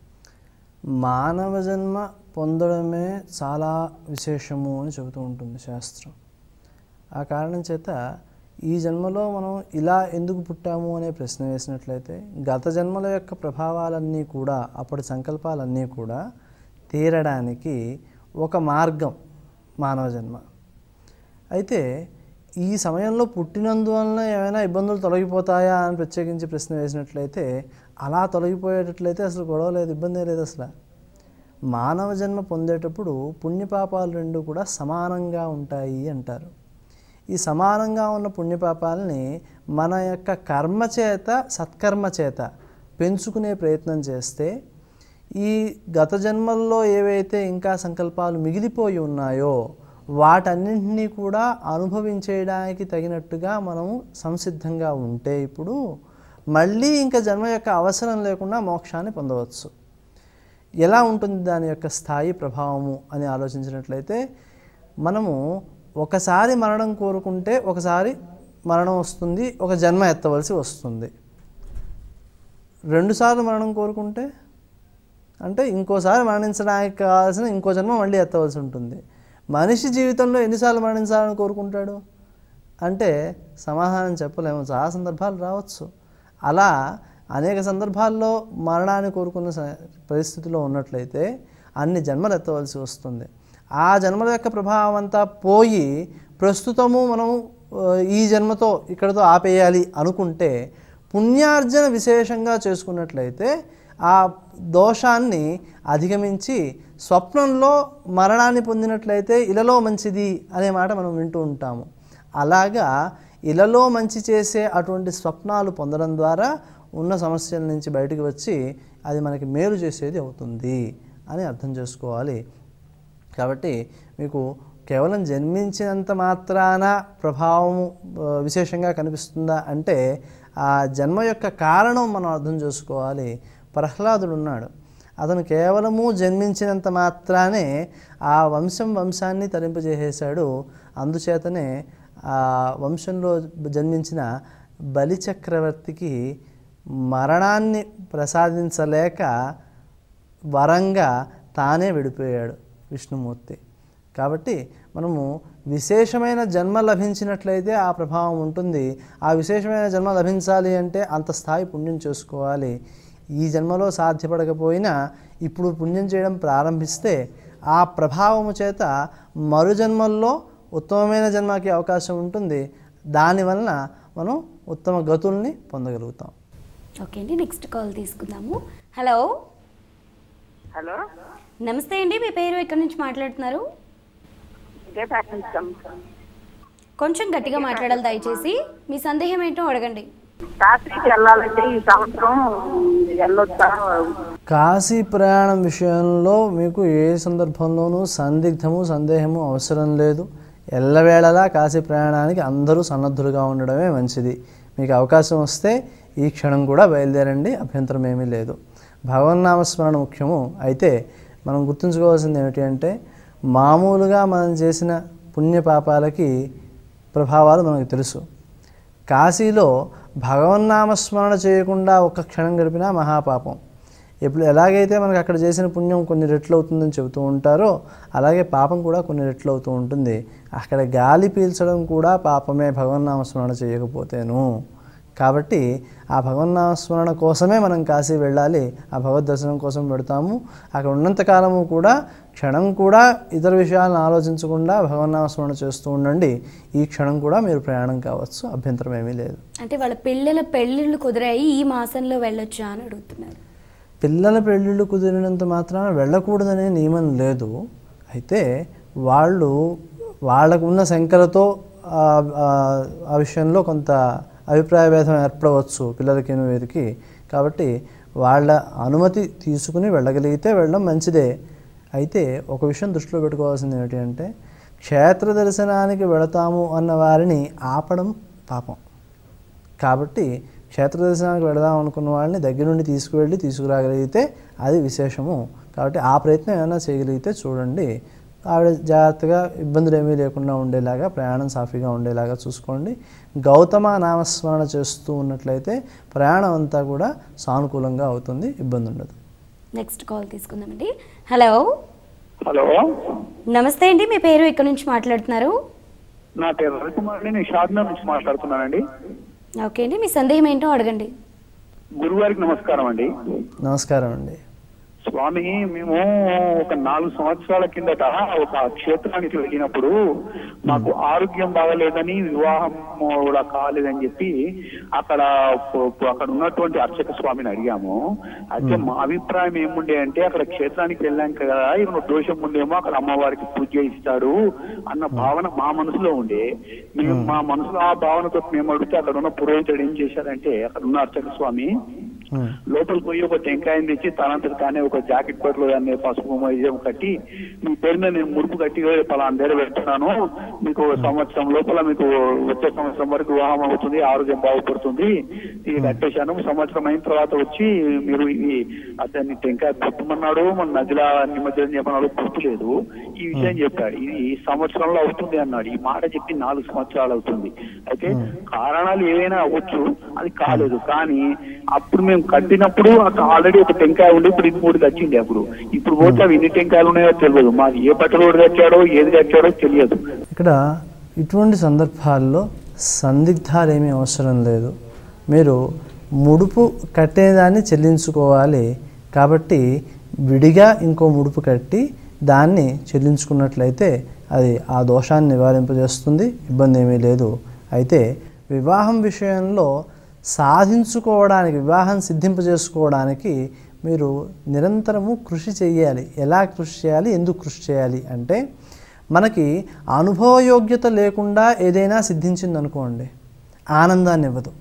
మానవ జన్మ పొందడమే చాలా విశేషము అని చెబుతూ ఉంటుంది శాస్త్రం ఆ కారణం చేత ఈ జన్మలో మనం ఇలా ఎందుకు పుట్టాము అనే ప్రశ్న వేసినట్లయితే గత జన్మల యొక్క ప్రభావాలన్నీ కూడా అప్పటి సంకల్పాలన్నీ కూడా తీరడానికి ఒక మార్గం మానవ జన్మ అయితే ఈ సమయంలో పుట్టినందువలన ఏమైనా ఇబ్బందులు తొలగిపోతాయా అని ప్రత్యేకించి ప్రశ్న వేసినట్లయితే అలా తొలగిపోయేటట్లయితే అసలు గొడవ లేదు ఇబ్బంది లేదు అసలు మానవ జన్మ పొందేటప్పుడు పుణ్యపాపాలు రెండు కూడా సమానంగా ఉంటాయి అంటారు ఈ సమానంగా ఉన్న పుణ్యపాపాలని మన యొక్క కర్మ చేత సత్కర్మ చేత పెంచుకునే ప్రయత్నం చేస్తే ఈ గత జన్మల్లో ఏవైతే ఇంకా సంకల్పాలు మిగిలిపోయి ఉన్నాయో వాటన్నింటినీ కూడా అనుభవించేయడానికి తగినట్టుగా మనం సంసిద్ధంగా ఉంటే ఇప్పుడు మళ్ళీ ఇంకా జన్మ యొక్క అవసరం లేకుండా మోక్షాన్ని పొందవచ్చు ఎలా ఉంటుంది దాని యొక్క స్థాయి ప్రభావము అని ఆలోచించినట్లయితే మనము ఒకసారి మరణం కోరుకుంటే ఒకసారి మరణం వస్తుంది ఒక జన్మ ఎత్తవలసి వస్తుంది రెండుసార్లు మరణం కోరుకుంటే అంటే ఇంకోసారి మరణించడానికి కావాల్సిన ఇంకో జన్మ మళ్ళీ ఎత్తవలసి ఉంటుంది మనిషి జీవితంలో ఎన్నిసార్లు మరణించాలని కోరుకుంటాడు అంటే సమాధానం చెప్పలేము చాలా సందర్భాలు రావచ్చు అలా అనేక సందర్భాల్లో మరణాన్ని కోరుకున్న స- పరిస్థితిలో ఉన్నట్లయితే అన్ని జన్మలు ఎత్తవలసి వస్తుంది ఆ జన్మల యొక్క ప్రభావం అంతా పోయి ప్రస్తుతము మనం ఆ, ఈ జన్మతో ఇక్కడతో ఆపేయాలి అనుకుంటే పుణ్యార్జన విశేషంగా చేసుకున్నట్లయితే ఆ దోషాన్ని అధిగమించి స్వప్నంలో మరణాన్ని పొందినట్లయితే ఇలలో మంచిది అనే మాట మనం వింటూ ఉంటాము అలాగా ఇలలో మంచి చేసే అటువంటి స్వప్నాలు పొందడం ద్వారా ఉన్న సమస్యల నుంచి బయటకు వచ్చి అది మనకి మేలు చేసేది అవుతుంది అని అర్థం చేసుకోవాలి కాబట్టి మీకు కేవలం జన్మించినంత మాత్రాన ప్రభావము ఆ, విశేషంగా కనిపిస్తుందా అంటే ఆ జన్మ యొక్క కారణం మనం అర్థం చేసుకోవాలి ప్రహ్లాదుడు ఉన్నాడు అతను కేవలము జన్మించినంత మాత్రానే ఆ వంశం వంశాన్ని తరింపజేసేశాడు అందుచేతనే ఆ వంశంలో జన్మించిన బలిచక్రవర్తికి మరణాన్ని ప్రసాదించలేక వరంగా తానే విడిపోయాడు విష్ణుమూర్తి కాబట్టి మనము విశేషమైన జన్మ లభించినట్లయితే ఆ ప్రభావం ఉంటుంది ఆ విశేషమైన జన్మ లభించాలి అంటే అంత స్థాయి పుణ్యం చేసుకోవాలి ఈ జన్మలో సాధ్యపడకపోయినా ఇప్పుడు పుణ్యం చేయడం ప్రారంభిస్తే ఆ ప్రభావము చేత మరు జన్మల్లో ఉత్తమమైన జన్మకి అవకాశం ఉంటుంది దానివలన మనం ఉత్తమ గతుల్ని పొందగలుగుతాం ఓకే అండి నెక్స్ట్ కాల్ తీసుకుందాము హలో హలో నమస్తే అండి మీ పేరు ఎక్కడి నుంచి మాట్లాడుతున్నారు విజయపాటిస్తాం కొంచెం గట్టిగా మాట్లాడాలి దయచేసి మీ సందేహం ఏంటో అడగండి కాశీకి వెళ్ళాలంటే ఈ సంవత్సరం వెళ్ళొచ్చా కాశీ ప్రయాణం విషయంలో మీకు ఏ సందర్భంలోనూ సందిగ్ధము సందేహము అవసరం లేదు ఎల్లవేళలా కాశీ ప్రయాణానికి అందరూ సన్నద్ధులుగా ఉండడమే మంచిది మీకు అవకాశం వస్తే ఈ క్షణం కూడా బయలుదేరండి అభ్యంతరం ఏమీ లేదు భగవన్నామస్మరణ ముఖ్యము అయితే మనం గుర్తుంచుకోవాల్సింది ఏమిటి అంటే మామూలుగా మనం చేసిన పుణ్యపాపాలకి ప్రభావాలు మనకు తెలుసు కాశీలో భగవన్నామస్మరణ చేయకుండా ఒక్క క్షణం గడిపినా మహాపాపం ఎప్పుడు ఎలాగైతే మనకు అక్కడ చేసిన పుణ్యం కొన్ని రెట్లు అవుతుందని చెబుతూ ఉంటారో అలాగే పాపం కూడా కొన్ని రెట్లు అవుతూ ఉంటుంది అక్కడ గాలి పీల్చడం కూడా పాపమే భగవన్నామస్మరణ చేయకపోతేను కాబట్టి ఆ భగవన్నామస్మరణ కోసమే మనం కాశీ వెళ్ళాలి ఆ భగవద్ దర్శనం కోసం పెడతాము అక్కడ ఉన్నంతకాలము కూడా క్షణం కూడా ఇతర విషయాలను ఆలోచించకుండా భగవన్నామస్మరణ చేస్తూ ఉండండి ఈ క్షణం కూడా మీరు ప్రయాణం కావచ్చు అభ్యంతరం ఏమీ లేదు అంటే వాళ్ళ పిల్లల పెళ్ళిళ్ళు కుదిరాయి ఈ మాసంలో వెళ్ళొచ్చా అని అడుగుతున్నారు పిల్లల పెళ్ళిళ్ళు కుదిరినంత మాత్రాన వెళ్ళకూడదనే నియమం లేదు అయితే వాళ్ళు వాళ్ళకు ఉన్న శంకలతో ఆ- ఆ- ఆ విషయంలో కొంత అభిప్రాయ భేదం ఏర్పడవచ్చు పిల్లలకి వీరికి కాబట్టి వాళ్ళ అనుమతి తీసుకుని వెళ్ళగలిగితే వెళ్ళడం మంచిదే అయితే ఒక విషయం దృష్టిలో పెట్టుకోవాల్సింది ఏమిటి అంటే క్షేత్ర దర్శనానికి వెళతాము అన్న వారిని ఆపడం పాపం కాబట్టి క్షేత్ర దర్శనానికి వెళదాం అనుకున్న వాళ్ళని దగ్గర నుండి తీసుకువెళ్ళి తీసుకురాగలిగితే అది విశేషము కాబట్టి ఆ ప్రయత్నం ఏమైనా చేయగలిగితే చూడండి ఆవిడ జాగ్రత్తగా ఇబ్బందులు ఏమీ లేకుండా ఉండేలాగా ప్రయాణం సాఫీగా ఉండేలాగా చూసుకోండి గౌతమ నామస్మరణ చేస్తూ ఉన్నట్లయితే ప్రయాణం అంతా కూడా సానుకూలంగా అవుతుంది ఇబ్బంది ఉండదు నెక్స్ట్ కాల్ తీసుకుందామండి హలో హలో నమస్తే అండి మీ పేరు ఎక్కడి నుంచి మాట్లాడుతున్నారు నా పేరు రవికుమార్ నేను షాద్నగర్ నుంచి మాట్లాడుతున్నానండి ఓకే అండి మీ సందేహం ఏంటో అడగండి గురువారికి నమస్కారం అండి నమస్కారం అండి స్వామి మేము ఒక నాలుగు సంవత్సరాల కిందట ఒక క్షేత్రానికి వెళ్ళినప్పుడు మాకు ఆరోగ్యం బాగలేదని వివాహం కూడా కాలేదని చెప్పి అక్కడ ప- ప- అక్కడ ఉన్నటువంటి అర్చక స్వామిని అడిగాము అయితే మా అభిప్రాయం ఏముండే అంటే అక్కడ క్షేత్రానికి వెళ్ళాం కదా ఏమైనా దోషం ఉండేమో అక్కడ అమ్మవారికి పూజ ఇస్తాడు అన్న భావన మా మనసులో ఉండే మేము మా మనసులో ఆ భావనతో మేము అడిగితే అక్కడ ఉన్న పురోహితుడు ఏం చేశారంటే అక్కడ ఉన్న అర్చక స్వామి లోపలికి పోయి ఒక టెంకాయని తెచ్చి తనంతట తానే ఒక జాకెట్ పట్లు దాన్ని పసుపు మైజం కట్టి మీ పేరు మీద నేను మురుపు కట్టి పలానా దగ్గర పెడుతున్నాను మీకు ఒక సంవత్సరం లోపల మీకు వచ్చే సంవత్సరం వరకు వివాహం అవుతుంది ఆరోగ్యం బాగుపడుతుంది ఇది కట్టేశాను సంవత్సరం అయిన తర్వాత వచ్చి మీరు ఇది అతన్ని టెంకాయ పుట్టమన్నాడు మన నదిలా నిమజ్జనం చెప్పన్నాడు గుర్తులేదు ఈ విషయం చెప్పాడు ఇది ఈ సంవత్సరంలో అవుతుంది అన్నాడు ఈ మాట చెప్పి నాలుగు సంవత్సరాలు అవుతుంది అయితే కారణాలు ఏవైనా అవ్వచ్చు అది కాలేదు కానీ అప్పుడు మేము కట్టినప్పుడు అక్కడ ఆల్రెడీ ఒక టెంకాయ ఉండి ఇప్పుడు ఇంకోటి కట్టింది అప్పుడు ఇప్పుడు పోతే అవి ఎన్ని టెంకాయలు ఉన్నాయో తెలియదు మాది ఏ బట్టలు కట్టాడో ఏది కట్టాడో తెలియదు ఇక్కడ ఇటువంటి సందర్భాల్లో సందిగ్ధాలు ఏమీ అవసరం లేదు మీరు ముడుపు కట్టేదాన్ని చెల్లించుకోవాలి కాబట్టి విడిగా ఇంకో ముడుపు కట్టి దాన్ని చెల్లించుకున్నట్లయితే అది ఆ దోషాన్ని నివారింపజేస్తుంది ఇబ్బంది ఏమీ లేదు అయితే వివాహం విషయంలో సాధించుకోవడానికి వివాహం సిద్ధింపజేసుకోవడానికి మీరు నిరంతరము కృషి చేయాలి ఎలా కృషి చేయాలి ఎందుకు కృషి చేయాలి అంటే మనకి అనుభవయోగ్యత లేకుండా ఏదైనా సిద్ధించిందనుకోండి ఆనందాన్ని ఇవ్వదు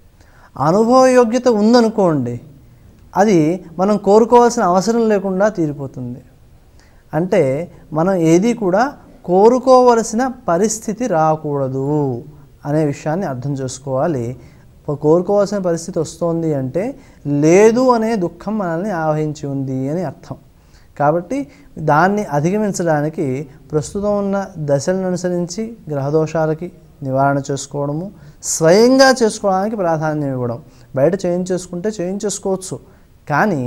అనుభవయోగ్యత ఉందనుకోండి అది మనం కోరుకోవాల్సిన అవసరం లేకుండా తీరిపోతుంది అంటే మనం ఏది కూడా కోరుకోవలసిన పరిస్థితి రాకూడదు అనే విషయాన్ని అర్థం చేసుకోవాలి ప- కోరుకోవాల్సిన పరిస్థితి వస్తోంది అంటే లేదు అనే దుఃఖం మనల్ని ఆవహించి ఉంది అని అర్థం కాబట్టి దాన్ని అధిగమించడానికి ప్రస్తుతం ఉన్న దశలను అనుసరించి గ్రహదోషాలకి నివారణ చేసుకోవడము స్వయంగా చేసుకోవడానికి ప్రాధాన్యం ఇవ్వడం బయట చేయించేసుకుంటే చేయించేసుకోవచ్చు కానీ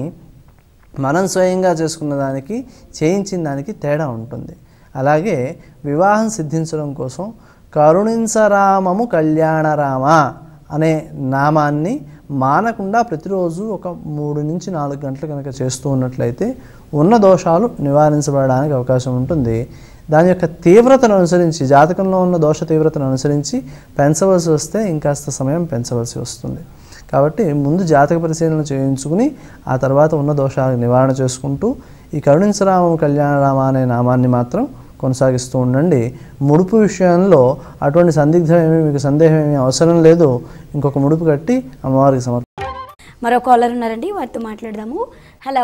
మనం స్వయంగా చేసుకున్న దానికి చేయించిన దానికి తేడా ఉంటుంది అలాగే వివాహం సిద్ధించడం కోసం కరుణించరామము కళ్యాణరామ అనే నామాన్ని మానకుండా ప్రతిరోజు ఒక మూడు నుంచి నాలుగు గంటలు కనుక చేస్తూ ఉన్నట్లయితే ఉన్న దోషాలు నివారించబడడానికి అవకాశం ఉంటుంది దాని యొక్క తీవ్రతను అనుసరించి జాతకంలో ఉన్న దోష తీవ్రతను అనుసరించి పెంచవలసి వస్తే ఇంకాస్త సమయం పెంచవలసి వస్తుంది కాబట్టి ముందు జాతక పరిశీలన చేయించుకుని ఆ తర్వాత ఉన్న దోషాలకు నివారణ చేసుకుంటూ ఈ కరుణించరామం కళ్యాణరామ అనే నామాన్ని మాత్రం కొనసాగిస్తూ ఉండండి ముడుపు విషయంలో అటువంటి సందిగ్ధం ఏమీ మీకు సందేహం ఏమీ అవసరం లేదు ఇంకొక ముడుపు కట్టి అమ్మవారికి సమర్ప మరో కాలర్ ఉన్నారండి వారితో మాట్లాడదాము హలో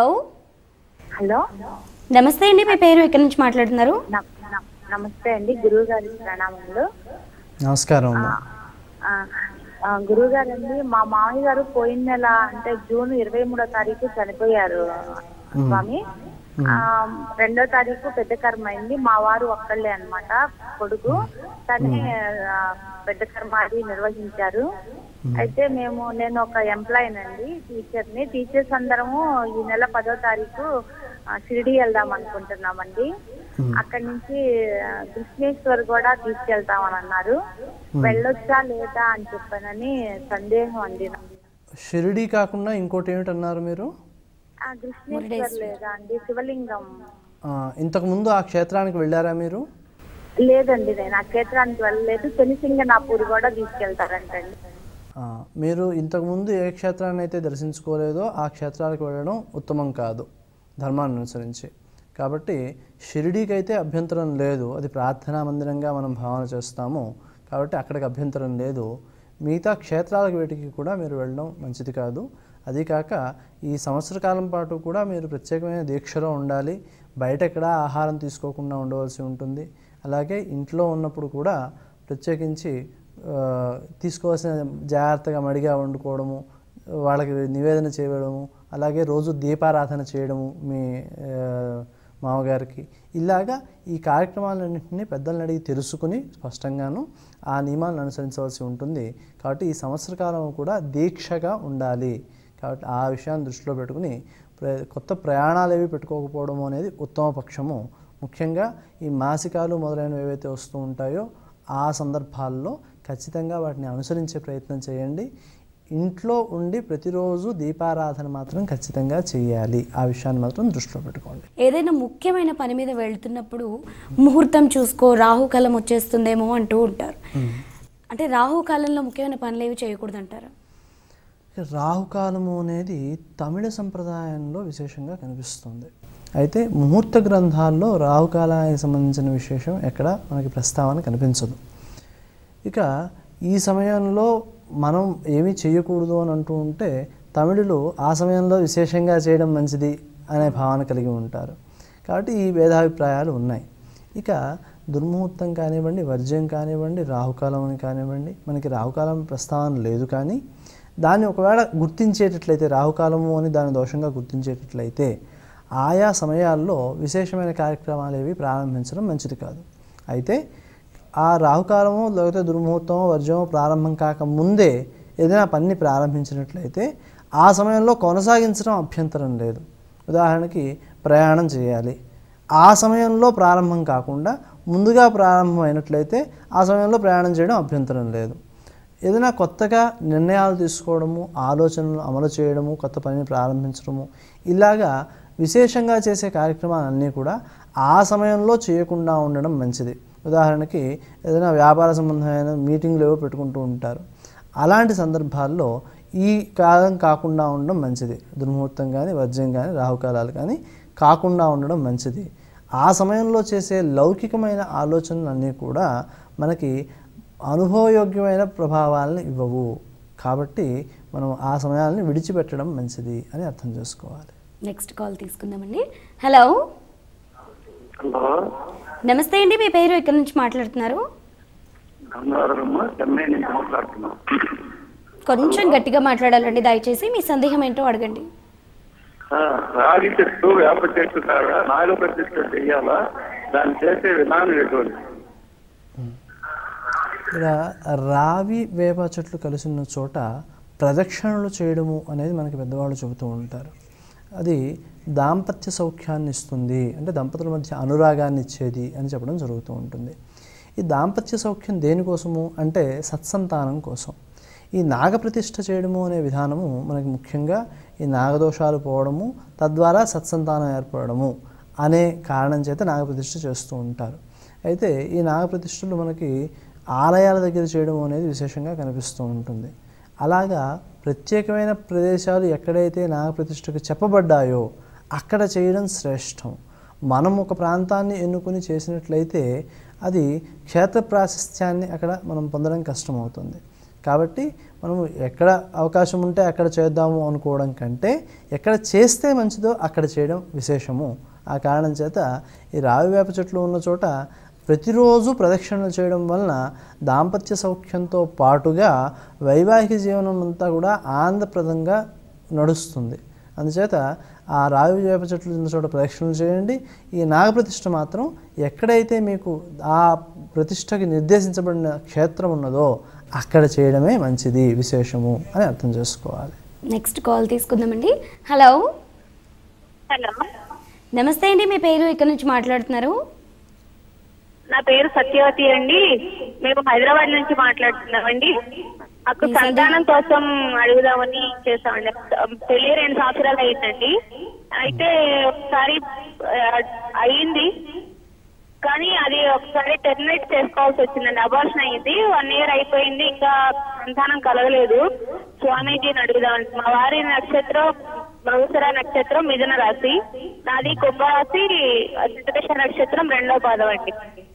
హలో నమస్తే అండి మీ పేరు ఎక్కడి నుంచి మాట్లాడుతున్నారు న- న- నమస్తే అండి గురువు గారి ప్రణామములు నమస్కారం అమ్మ ఆ, ఆ, గురువు గారండి మా మామయ్య గారు పోయిన నెల అంటే జూన్ ఇరవై మూడో తారీఖు చనిపోయారు స్వామి ఆ, రెండో తారీఖు పెద్ద కర్మ అయింది మా వారు ఒక్కళ్ళే అన్నమాట కొడుకు తనే ఆ, పెద్ద కర్మ అది నిర్వహించారు అయితే మేము నేను ఒక ఎంప్లాయీ అండి టీచర్ ని టీచర్స్ అందరము ఈ నెల పదో తారీఖు ఆ, షిరిడి వెళ్దాం అనుకుంటున్నామండి అక్కడి నుంచి ఆ, కృష్ణేశ్వర్ కూడా తీసుకెళ్తామని అన్నారు వెళ్ళొచ్చా లేదా అని చెప్పానని సందేహం అండి నాకు. షిరిడి కాకుండా ఇంకోటి ఏమిటన్నారు మీరు ఆ కృష్ణేశ్వర్ లేదా అండి శివలింగం ఆ, ఇంతకుముందు ఆ క్షేత్రానికి వెళ్ళారా మీరు లేదండి నేను ఆ క్షేత్రానికి వెళ్ళలేదు శనిసింగనాపూర్ కూడా తీసుకెళ్తారంటండి ఆ, మీరు ఇంతకుముందు ఏ క్షేత్రాన్ని అయితే దర్శించుకోలేదో ఆ క్షేత్రాలకు వెళ్ళడం ఉత్తమం కాదు ధర్మాన్ని అనుసరించి కాబట్టి షిరిడీకి అయితే అభ్యంతరం లేదు అది ప్రార్థనా మందిరంగా మనం భావన చేస్తాము కాబట్టి అక్కడికి అభ్యంతరం లేదు మిగతా క్షేత్రాలకు వీటికి కూడా మీరు వెళ్ళడం మంచిది కాదు అది కాక ఈ సంవత్సర కాలం పాటు కూడా మీరు ప్రత్యేకమైన దీక్షలో ఉండాలి బయట ఎక్కడా ఆహారం తీసుకోకుండా ఉండవలసి ఉంటుంది అలాగే ఇంట్లో ఉన్నప్పుడు కూడా ప్రత్యేకించి ఆ, తీసుకోవాల్సిన జాగ్రత్తగా మడిగా వండుకోవడము వాళ్ళకి నివేదన చేయడము అలాగే రోజు దీపారాధన చేయడము మీ ఆ, మామగారికి ఇలాగా ఈ కార్యక్రమాలన్నింటినీ పెద్దలను అడిగి తెలుసుకుని స్పష్టంగాను ఆ నియమాలను అనుసరించవలసి ఉంటుంది కాబట్టి ఈ సంవత్సర కాలం కూడా దీక్షగా ఉండాలి కాబట్టి ఆ విషయాన్ని దృష్టిలో పెట్టుకుని ప్ర- కొత్త ప్రయాణాలు ఏవి పెట్టుకోకపోవడం అనేది ఉత్తమ పక్షము ముఖ్యంగా ఈ మాసికాలు మొదలైనవి ఏవైతే వస్తూ ఉంటాయో ఆ సందర్భాల్లో ఖచ్చితంగా వాటిని అనుసరించే ప్రయత్నం చేయండి ఇంట్లో ఉండి ప్రతిరోజు దీపారాధన మాత్రం ఖచ్చితంగా చేయాలి ఆ విషయాన్ని మాత్రం దృష్టిలో పెట్టుకోండి ఏదైనా ముఖ్యమైన పని మీద వెళ్తున్నప్పుడు ముహూర్తం చూసుకో రాహుకాలం వచ్చేస్తుందేమో అంటూ ఉంటారు అంటే రాహుకాలంలో ముఖ్యమైన పనులు ఏవి చేయకూడదు అంటారు రాహుకాలము అనేది తమిళ సంప్రదాయంలో విశేషంగా కనిపిస్తుంది అయితే ముహూర్త గ్రంథాల్లో రాహుకాలానికి సంబంధించిన విశేషం ఎక్కడ మనకి ప్రస్తావన కనిపించదు ఇక ఈ సమయంలో మనం ఏమీ చేయకూడదు అని అంటూ ఉంటే తమిళులు ఆ సమయంలో విశేషంగా చేయడం మంచిది అనే భావన కలిగి ఉంటారు కాబట్టి ఈ భేదాభిప్రాయాలు ఉన్నాయి ఇక దుర్ముహూర్తం కానివ్వండి వర్జ్యం కానివ్వండి రాహుకాలం అని కానివ్వండి మనకి రాహుకాలం ప్రస్తావన లేదు కానీ దాన్ని ఒకవేళ గుర్తించేటట్లయితే రాహుకాలము అని దాని దోషంగా గుర్తించేటట్లయితే ఆయా సమయాల్లో విశేషమైన కార్యక్రమాలు ఏవి ప్రారంభించడం మంచిది కాదు అయితే ఆ రాహుకాలము లేకపోతే దుర్ముహూర్తమో వర్జమో ప్రారంభం కాక ముందే ఏదైనా పని ప్రారంభించినట్లయితే ఆ సమయంలో కొనసాగించడం అభ్యంతరం లేదు ఉదాహరణకి ప్రయాణం చేయాలి ఆ సమయంలో ప్రారంభం కాకుండా ముందుగా ప్రారంభమైనట్లయితే ఆ సమయంలో ప్రయాణం చేయడం అభ్యంతరం లేదు ఏదైనా కొత్తగా నిర్ణయాలు తీసుకోవడము ఆలోచనలు అమలు చేయడము కొత్త పనిని ప్రారంభించడము ఇలాగా విశేషంగా చేసే కార్యక్రమాలన్నీ కూడా ఆ సమయంలో చేయకుండా ఉండడం మంచిది ఉదాహరణకి ఏదైనా వ్యాపార సంబంధమైన మీటింగ్లు ఏవో పెట్టుకుంటూ ఉంటారు అలాంటి సందర్భాల్లో ఈ కాలం కాకుండా ఉండడం మంచిది దుర్ముహూర్తం కానీ వర్జ్యం కానీ రాహుకాలాలు కానీ కాకుండా ఉండడం మంచిది ఆ సమయంలో చేసే లౌకికమైన ఆలోచనలన్నీ కూడా మనకి అనుభవయోగ్యమైన ప్రభావాలను ఇవ్వవు కాబట్టి మనం ఆ సమయాలని విడిచిపెట్టడం మంచిది అని అర్థం చేసుకోవాలి నెక్స్ట్ కాల్ తీసుకుందామండి హలో హలో నమస్తే అండి మీ పేరు ఎక్కడి నుంచి మాట్లాడుతున్నారు గంగాధరమ్మ చెన్నై నుంచి మాట్లాడుతున్నాం కొంచెం గట్టిగా మాట్లాడాలండి దయచేసి మీ సందేహం ఏంటో అడగండి ఆ, రాగి చెట్టు వేప చెట్టు కాగా నాగ ప్రతిష్ట చెయ్యాలా దాన్ని చేసే విధానం ఎటువంటి ఇక్కడ రావి వేప చెట్లు కలిసి ఉన్న చోట ప్రదక్షిణలు చేయడము అనేది మనకి పెద్దవాళ్ళు చెబుతూ ఉంటారు అది దాంపత్య సౌఖ్యాన్ని ఇస్తుంది అంటే దంపతుల మధ్య అనురాగాన్ని ఇచ్చేది అని చెప్పడం జరుగుతూ ఉంటుంది ఈ దాంపత్య సౌఖ్యం దేనికోసము అంటే సత్సంతానం కోసం ఈ నాగప్రతిష్ఠ చేయడము అనే విధానము మనకి ముఖ్యంగా ఈ నాగదోషాలు పోవడము తద్వారా సత్సంతానం ఏర్పడము అనే కారణం చేత నాగప్రతిష్ఠ చేస్తూ ఉంటారు అయితే ఈ నాగప్రతిష్ఠలు మనకి ఆలయాల దగ్గర చేయడం అనేది విశేషంగా కనిపిస్తూ ఉంటుంది అలాగా ప్రత్యేకమైన ప్రదేశాలు ఎక్కడైతే నాగప్రతిష్ఠకు చెప్పబడ్డాయో అక్కడ చేయడం శ్రేష్టం మనం ఒక ప్రాంతాన్ని ఎన్నుకొని చేసినట్లయితే అది క్షేత్ర ప్రాశస్త్యాన్ని అక్కడ మనం పొందడం కష్టమవుతుంది కాబట్టి మనం ఎక్కడ అవకాశం ఉంటే అక్కడ చేద్దాము అనుకోవడం కంటే ఎక్కడ చేస్తే మంచిదో అక్కడ చేయడం విశేషము ఆ కారణం చేత ఈ రావి వేప చెట్లు ఉన్న చోట ప్రతిరోజు ప్రదక్షిణలు చేయడం వలన దాంపత్య సౌఖ్యంతో పాటుగా వైవాహిక జీవనం అంతా కూడా ఆనందప్రదంగా నడుస్తుంది అందుచేత ఆ రావి వేప చెట్లు ఉన్న చోట ప్రదక్షిణలు చేయండి ఈ నాగప్రతిష్ఠ మాత్రం ఎక్కడైతే మీకు ఆ ప్రతిష్టకి నిర్దేశించబడిన క్షేత్రం ఉన్నదో అక్కడ చేయడమే మంచిది విశేషము అని అర్థం చేసుకోవాలి నెక్స్ట్ కాల్ తీసుకుందామండి హలో హలో నమస్తే అండి మీ పేరు ఎక్కడి నుంచి మాట్లాడుతున్నారు నా పేరు సత్యవతి అండి మేము హైదరాబాద్ నుంచి మాట్లాడుతున్నామండి మాకు సంతానం కోసం అడుగుదామని చేస్తామండి పెళ్లి రెండు సంవత్సరాలు అయిందండి అయితే ఒకసారి ఆ, అయ్యింది కానీ అది ఒకసారి టెర్మినేట్ చేసుకోవాల్సి వచ్చిందండి అబార్షన్ అయ్యింది వన్ ఇయర్ అయిపోయింది ఇంకా సంతానం కలగలేదు స్వామీజీని అడుగుదాం మా వారి నక్షత్రం మృగశిర నక్షత్రం మిథున రాశి నాది కుంభ రాశి శుద్ధదశ నక్షత్రం రెండో పాదం అండి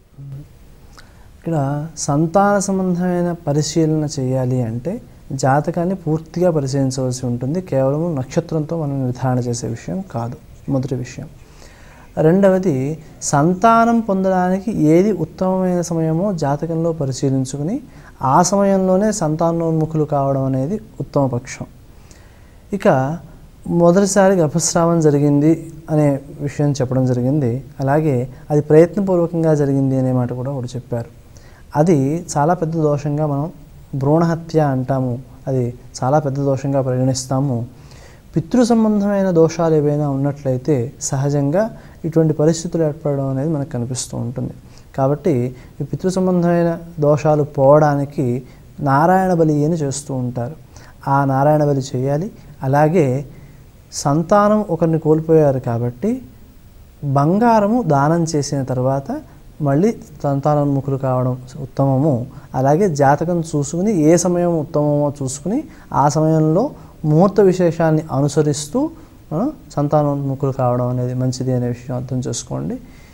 ఇక్కడ సంతాన సంబంధమైన పరిశీలన చేయాలి అంటే జాతకాన్ని పూర్తిగా పరిశీలించవలసి ఉంటుంది కేవలం నక్షత్రంతో మనం నిర్ధారణ చేసే విషయం కాదు మొదటి విషయం రెండవది సంతానం పొందడానికి ఏది ఉత్తమమైన సమయమో జాతకంలో పరిశీలించుకుని ఆ సమయంలోనే సంతానోన్ముఖులు కావడం అనేది ఉత్తమ పక్షం ఇక మొదటిసారి గర్భస్రావం జరిగింది అనే విషయం చెప్పడం జరిగింది అలాగే అది ప్రయత్నపూర్వకంగా జరిగింది అనే మాట కూడా ఒకటి చెప్పారు అది చాలా పెద్ద దోషంగా మనం భ్రూణహత్య అంటాము అది చాలా పెద్ద దోషంగా పరిగణిస్తాము పితృ సంబంధమైన దోషాలు ఏవైనా ఉన్నట్లయితే సహజంగా ఇటువంటి పరిస్థితులు ఏర్పడడం అనేది మనకు కనిపిస్తూ ఉంటుంది కాబట్టి ఈ పితృ సంబంధమైన దోషాలు పోవడానికి నారాయణ బలి అని చేస్తూ ఉంటారు ఆ నారాయణ బలి చేయాలి అలాగే సంతానం ఒకరిని కోల్పోయారు కాబట్టి బంగారము దానం చేసిన తర్వాత మళ్ళీ సంతానోన్ముఖులు కావడం ఉత్తమము అలాగే జాతకం చూసుకుని ఏ సమయం ఉత్తమమో చూసుకుని ఆ సమయంలో ముహూర్త విశేషాన్ని అనుసరిస్తూ మనం సంతానోన్ముఖులు కావడం అనేది మంచిది అనే విషయం అర్థం చేసుకోండి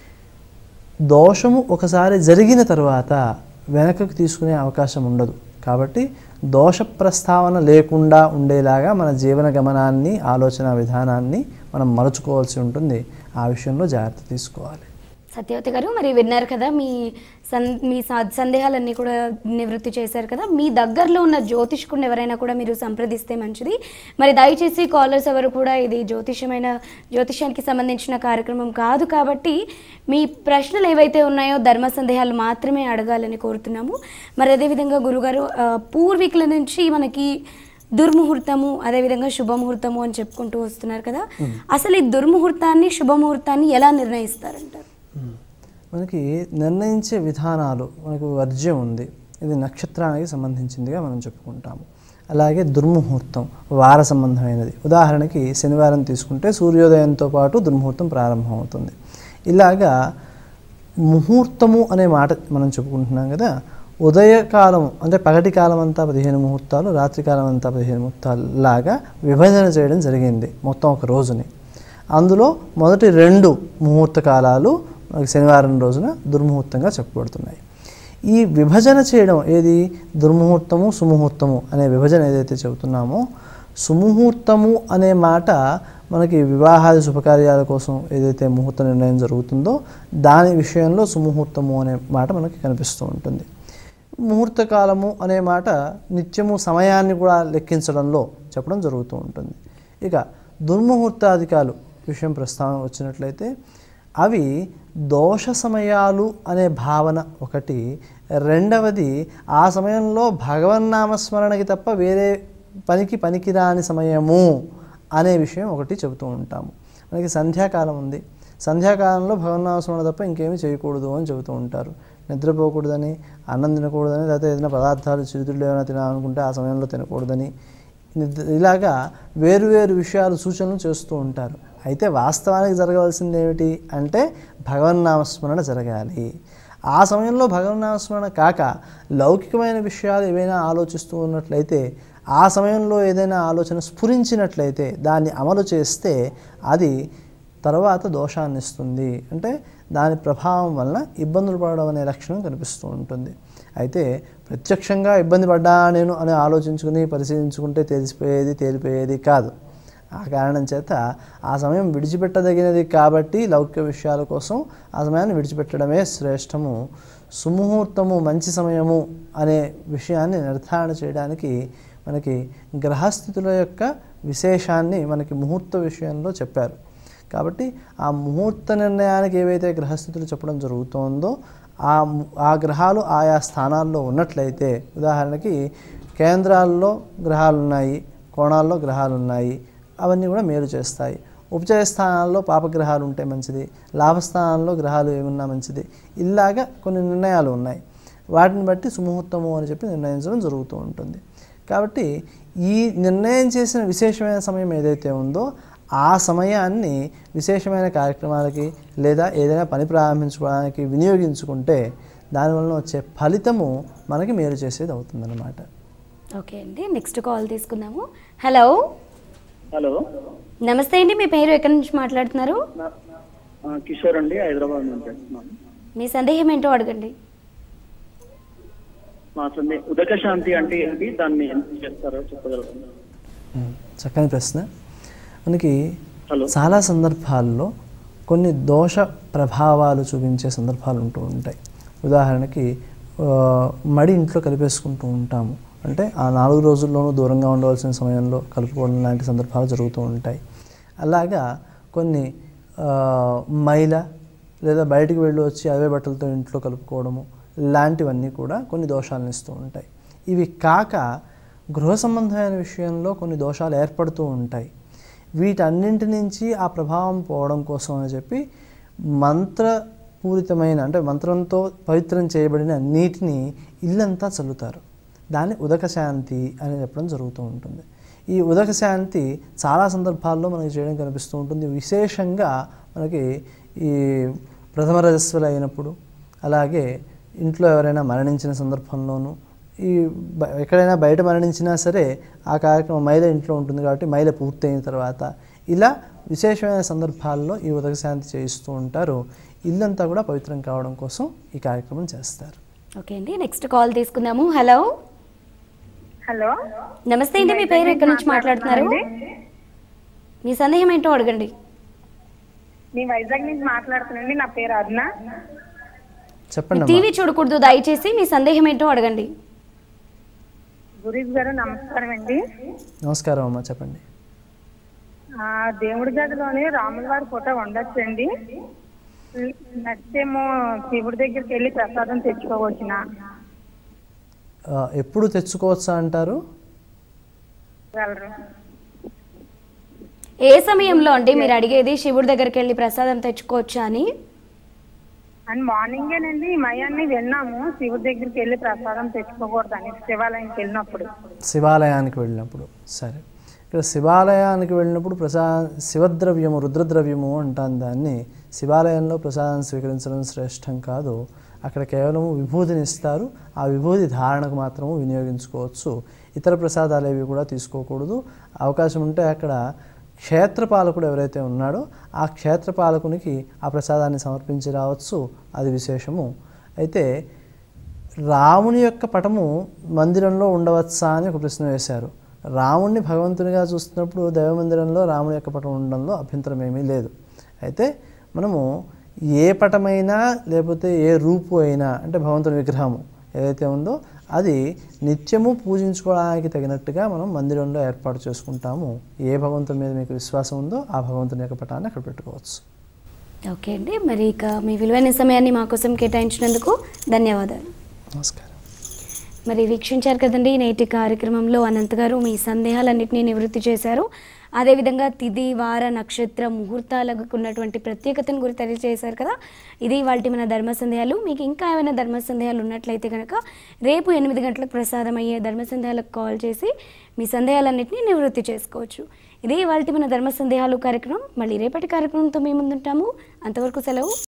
దోషము ఒకసారి జరిగిన తర్వాత వెనకకు తీసుకునే అవకాశం ఉండదు కాబట్టి దోష ప్రస్తావన లేకుండా ఉండేలాగా మన జీవన గమనాన్ని ఆలోచన విధానాన్ని మనం మలుచుకోవాల్సి ఉంటుంది ఆ విషయంలో జాగ్రత్త తీసుకోవాలి సత్యవతి గారు మరి విన్నారు కదా మీ సన్ మీ స- సందేహాలన్నీ కూడా నివృత్తి చేశారు కదా మీ దగ్గరలో ఉన్న జ్యోతిష్కుడిని ఎవరైనా కూడా మీరు సంప్రదిస్తే మంచిది మరి దయచేసి కాలర్స్ ఎవరు కూడా ఇది జ్యోతిషమైన జ్యోతిషానికి సంబంధించిన కార్యక్రమం కాదు కాబట్టి మీ ప్రశ్నలు ఏవైతే ఉన్నాయో ధర్మ సందేహాలు మాత్రమే అడగాలని కోరుతున్నాము మరి అదేవిధంగా గురుగారు ఆ, పూర్వీకుల నుంచి మనకి దుర్ముహూర్తము అదేవిధంగా శుభముహూర్తము అని చెప్పుకుంటూ వస్తున్నారు కదా అసలు ఈ దుర్ముహూర్తాన్ని శుభముహూర్తాన్ని ఎలా నిర్ణయిస్తారంటారు మనకి నిర్ణయించే విధానాలు మనకు వర్జ్యం ఉంది ఇది నక్షత్రానికి సంబంధించిందిగా మనం చెప్పుకుంటాము అలాగే దుర్ముహూర్తం వార సంబంధమైనది ఉదాహరణకి శనివారం తీసుకుంటే సూర్యోదయంతో పాటు దుర్ముహూర్తం ప్రారంభమవుతుంది ఇలాగా ముహూర్తము అనే మాట మనం చెప్పుకుంటున్నాం కదా ఉదయకాలం అంటే పగటి కాలం అంతా పదిహేను ముహూర్తాలు రాత్రికాలం అంతా పదిహేను ముహూర్తాలు లాగా విభజన చేయడం జరిగింది మొత్తం ఒక రోజుని అందులో మొదటి రెండు ముహూర్త కాలాలు మనకి శనివారం రోజున దుర్ముహూర్తంగా చెప్పబడుతున్నాయి ఈ విభజన చేయడం ఏది దుర్ముహూర్తము సుముహూర్తము అనే విభజన ఏదైతే చెబుతున్నామో సుముహూర్తము అనే మాట మనకి వివాహాది శుభకార్యాల కోసం ఏదైతే ముహూర్త నిర్ణయం జరుగుతుందో దాని విషయంలో సుముహూర్తము అనే మాట మనకి కనిపిస్తూ ఉంటుంది ముహూర్త కాలము అనే మాట నిత్యము సమయాన్ని కూడా లెక్కించడంలో చెప్పడం జరుగుతూ ఉంటుంది ఇక దుర్ముహూర్తాధికాలు విషయం ప్రస్తావన వచ్చినట్లయితే అవి దోష సమయాలు అనే భావన ఒకటి రెండవది ఆ సమయంలో భగవన్నామస్మరణకి తప్ప వేరే పనికి పనికిరాని సమయము అనే విషయం ఒకటి చెబుతూ ఉంటాము మనకి సంధ్యాకాలం ఉంది సంధ్యాకాలంలో భగవన్నామస్మరణ తప్ప ఇంకేమీ చేయకూడదు అని చెబుతూ ఉంటారు నిద్రపోకూడదని అన్నం తినకూడదని లేకపోతే ఏదైనా పదార్థాలు చిరుతిళ్ళు ఏమైనా తినాలనుకుంటే ఆ సమయంలో తినకూడదని నిద్ర ఇలాగా వేరువేరు విషయాలు సూచనలు చేస్తూ ఉంటారు అయితే వాస్తవానికి జరగవలసింది ఏమిటి అంటే భగవన్నామస్మరణ జరగాలి ఆ సమయంలో భగవన్నామస్మరణ కాక లౌకికమైన విషయాలు ఏవైనా ఆలోచిస్తూ ఉన్నట్లయితే ఆ సమయంలో ఏదైనా ఆలోచన స్ఫురించినట్లయితే దాన్ని అమలు చేస్తే అది తర్వాత దోషాన్ని ఇస్తుంది అంటే దాని ప్రభావం వలన ఇబ్బందులు పడడం అనే లక్షణం కనిపిస్తూ ఉంటుంది అయితే ప్రత్యక్షంగా ఇబ్బంది పడ్డా నేను అని ఆలోచించుకుని పరిశీలించుకుంటే తెలిసిపోయేది తేలిపోయేది కాదు ఆ కారణం చేత ఆ సమయం విడిచిపెట్టదగినది కాబట్టి లౌకిక విషయాల కోసం ఆ సమయాన్ని విడిచిపెట్టడమే శ్రేష్టము సుముహూర్తము మంచి సమయము అనే విషయాన్ని నిర్ధారణ చేయడానికి మనకి గ్రహస్థితుల యొక్క విశేషాన్ని మనకి ముహూర్త విషయంలో చెప్పారు కాబట్టి ఆ ముహూర్త నిర్ణయానికి ఏవైతే గ్రహస్థితులు చెప్పడం జరుగుతోందో ఆ ము- ఆ గ్రహాలు ఆయా స్థానాల్లో ఉన్నట్లయితే ఉదాహరణకి కేంద్రాల్లో గ్రహాలు ఉన్నాయి కోణాల్లో గ్రహాలు ఉన్నాయి అవన్నీ కూడా మేలు చేస్తాయి ఉపచయ స్థానాల్లో పాపగ్రహాలు ఉంటే మంచిది లాభస్థానాల్లో గ్రహాలు ఏమున్నా మంచిది ఇలాగా కొన్ని నిర్ణయాలు ఉన్నాయి వాటిని బట్టి సుముహూర్తము అని చెప్పి నిర్ణయించడం జరుగుతూ ఉంటుంది కాబట్టి ఈ నిర్ణయం చేసిన విశేషమైన సమయం ఏదైతే ఉందో ఆ సమయాన్ని విశేషమైన కార్యక్రమాలకి లేదా ఏదైనా పని ప్రారంభించుకోవడానికి వినియోగించుకుంటే దానివల్ల వచ్చే ఫలితము మనకి మేలు చేసేది అవుతుందన్నమాట ఓకే అండి నెక్స్ట్ కాల్ తీసుకుందాము హలో హలో నమస్తే అండి మీ పేరు ఎక్కడి నుంచి మాట్లాడుతున్నారు ఆ, కిషోర్ అండి హైదరాబాద్ నుంచి వస్తున్నాను మీ సందేహం ఏంటో అడగండి మా సందే ఉదక శాంతి అంటే ఏంటి దాన్ని ఎంత చేస్తారో చెప్పగలరు ఉమ్, చక్కని ప్రశ్న మనకి హలో. చాలా సందర్భాల్లో కొన్ని దోష ప్రభావాలు చూపించే సందర్భాలు ఉంటూ ఉంటాయి ఉదాహరణకి ఆ, మడి ఇంట్లో కలిపేసుకుంటూ ఉంటాము అంటే ఆ నాలుగు రోజుల్లోనూ దూరంగా ఉండవలసిన సమయంలో కలుపుకోవడం లాంటి సందర్భాలు జరుగుతూ ఉంటాయి అలాగా కొన్ని ఆ, మైల లేదా బయటికి వెళ్ళి వచ్చి అవే బట్టలతో ఇంట్లో కలుపుకోవడము లాంటివన్నీ కూడా కొన్ని దోషాలను ఇస్తూ ఉంటాయి ఇవి కాక గృహ సంబంధమైన విషయంలో కొన్ని దోషాలు ఏర్పడుతూ ఉంటాయి వీటన్నింటి నుంచి ఆ ప్రభావం పోవడం కోసం అని చెప్పి మంత్రపూరితమైన అంటే మంత్రంతో పవిత్రం చేయబడిన నీటిని ఇల్లంతా చల్లుతారు దాన్ని ఉదక శాంతి అని చెప్పడం జరుగుతూ ఉంటుంది ఈ ఉదక శాంతి చాలా సందర్భాల్లో మనకి చేయడం కనిపిస్తూ ఉంటుంది విశేషంగా మనకి ఈ ప్రథమ రజస్వలు అయినప్పుడు అలాగే ఇంట్లో ఎవరైనా మరణించిన సందర్భంలోనూ ఈ బ- ఎక్కడైనా బయట మరణించినా సరే ఆ కార్యక్రమం మహిళ ఇంట్లో ఉంటుంది కాబట్టి మహిళ పూర్తయిన తర్వాత ఇలా విశేషమైన సందర్భాల్లో ఈ ఉదక శాంతి చేయిస్తూ ఉంటారు ఇల్లంతా కూడా పవిత్రం కావడం కోసం ఈ కార్యక్రమం చేస్తారు ఓకే అండి నెక్స్ట్ కాల్ తీసుకుందాము హలో హలో నమస్తే అండి మీ పేరు ఎక్కడి నుంచి మాట్లాడుతున్నారు మీ సందేహం ఏంటో అడగండి నేను వైజాగ్ నుంచి మాట్లాడుతున్నాండి నా పేరు అరుణ చెప్పండి అమ్మా. టీవీ చూడకూడదు దయచేసి మీ సందేహం ఏంటో అడగండి గురీష్ గారు నమస్కారం అండి నమస్కారం అమ్మా చెప్పండి ఆ, దేవుడి గదిలోనే రాముల వారి ఫోటో ఉండొచ్చండి నచ్చేమో శివుడి దగ్గరికి వెళ్ళి ప్రసాదం తెచ్చుకోవచ్చున ఆ, ఎప్పుడు తెచ్చుకోవచ్చా అంటారు గలరు ఏ సమయంలో అండి మీరు అడిగేది శివుడి దగ్గరికి వెళ్ళి ప్రసాదం తెచ్చుకోవచ్చా అని అండ్ మార్నింగేనండి ఈ మయాన్ని విన్నాము శివుడి దగ్గరికి వెళ్ళి ప్రసాదం తెచ్చుకోకూడదని శివాలయంకి వెళ్ళినప్పుడు శివాలయానికి వెళ్ళినప్పుడు సరే ఇక్కడ శివాలయానికి వెళ్ళినప్పుడు ప్రసా శివద్రవ్యము రుద్రద్రవ్యము అంటాను దాన్ని శివాలయంలో ప్రసాదం స్వీకరించడం శ్రేష్టం కాదు అక్కడ కేవలం విభూతిని ఇస్తారు ఆ విభూతి ధారణకు మాత్రము వినియోగించుకోవచ్చు ఇతర ప్రసాదాలు ఏవి కూడా తీసుకోకూడదు అవకాశం ఉంటే అక్కడ క్షేత్రపాలకుడు ఎవరైతే ఉన్నాడో ఆ క్షేత్రపాలకునికి ఆ ప్రసాదాన్ని సమర్పించి రావచ్చు అది విశేషము అయితే రాముని యొక్క పటము మందిరంలో ఉండవచ్చా అని ఒక ప్రశ్న వేశారు రాముణ్ణి భగవంతునిగా చూస్తున్నప్పుడు దైవమందిరంలో రాముని యొక్క పటం ఉండడంలో అభ్యంతరం ఏమీ లేదు అయితే మనము ఏ పటమైనా లేకపోతే ఏ రూపు అయినా అంటే భగవంతుని విగ్రహము ఏదైతే ఉందో అది నిత్యము పూజించుకోవడానికి తగినట్టుగా మనం మందిరంలో ఏర్పాటు చేసుకుంటాము ఏ భగవంతుని మీద మీకు విశ్వాసం ఉందో ఆ భగవంతుని యొక్క పటాన్ని అక్కడ పెట్టుకోవచ్చు ఓకే అండి మరి ఇక మీ విలువైన సమయాన్ని మా కోసం కేటాయించినందుకు ధన్యవాదాలు నమస్కారం మరి వీక్షించారు కదండి నేటి కార్యక్రమంలో అనంత్ గారు మీ సందేహాలన్నింటినీ నివృత్తి చేశారు అదేవిధంగా తిది వార నక్షత్ర ముహూర్తాలకు ఉన్నటువంటి ప్రత్యేకతను గురించి తెలియజేశారు కదా ఇది వాళ్ళ మన ధర్మ సందేహాలు మీకు ఇంకా ఏమైనా ధర్మ సందేహాలు ఉన్నట్లయితే కనుక రేపు ఎనిమిది గంటలకు ప్రసాదం అయ్యే ధర్మ సందేహాలకు కాల్ చేసి మీ సందేహాలన్నింటినీ నివృత్తి చేసుకోవచ్చు ఇది వాళ్ళ మన ధర్మ సందేహాలు కార్యక్రమం మళ్ళీ రేపటి కార్యక్రమంతో మేము ముందుంటాము అంతవరకు సెలవు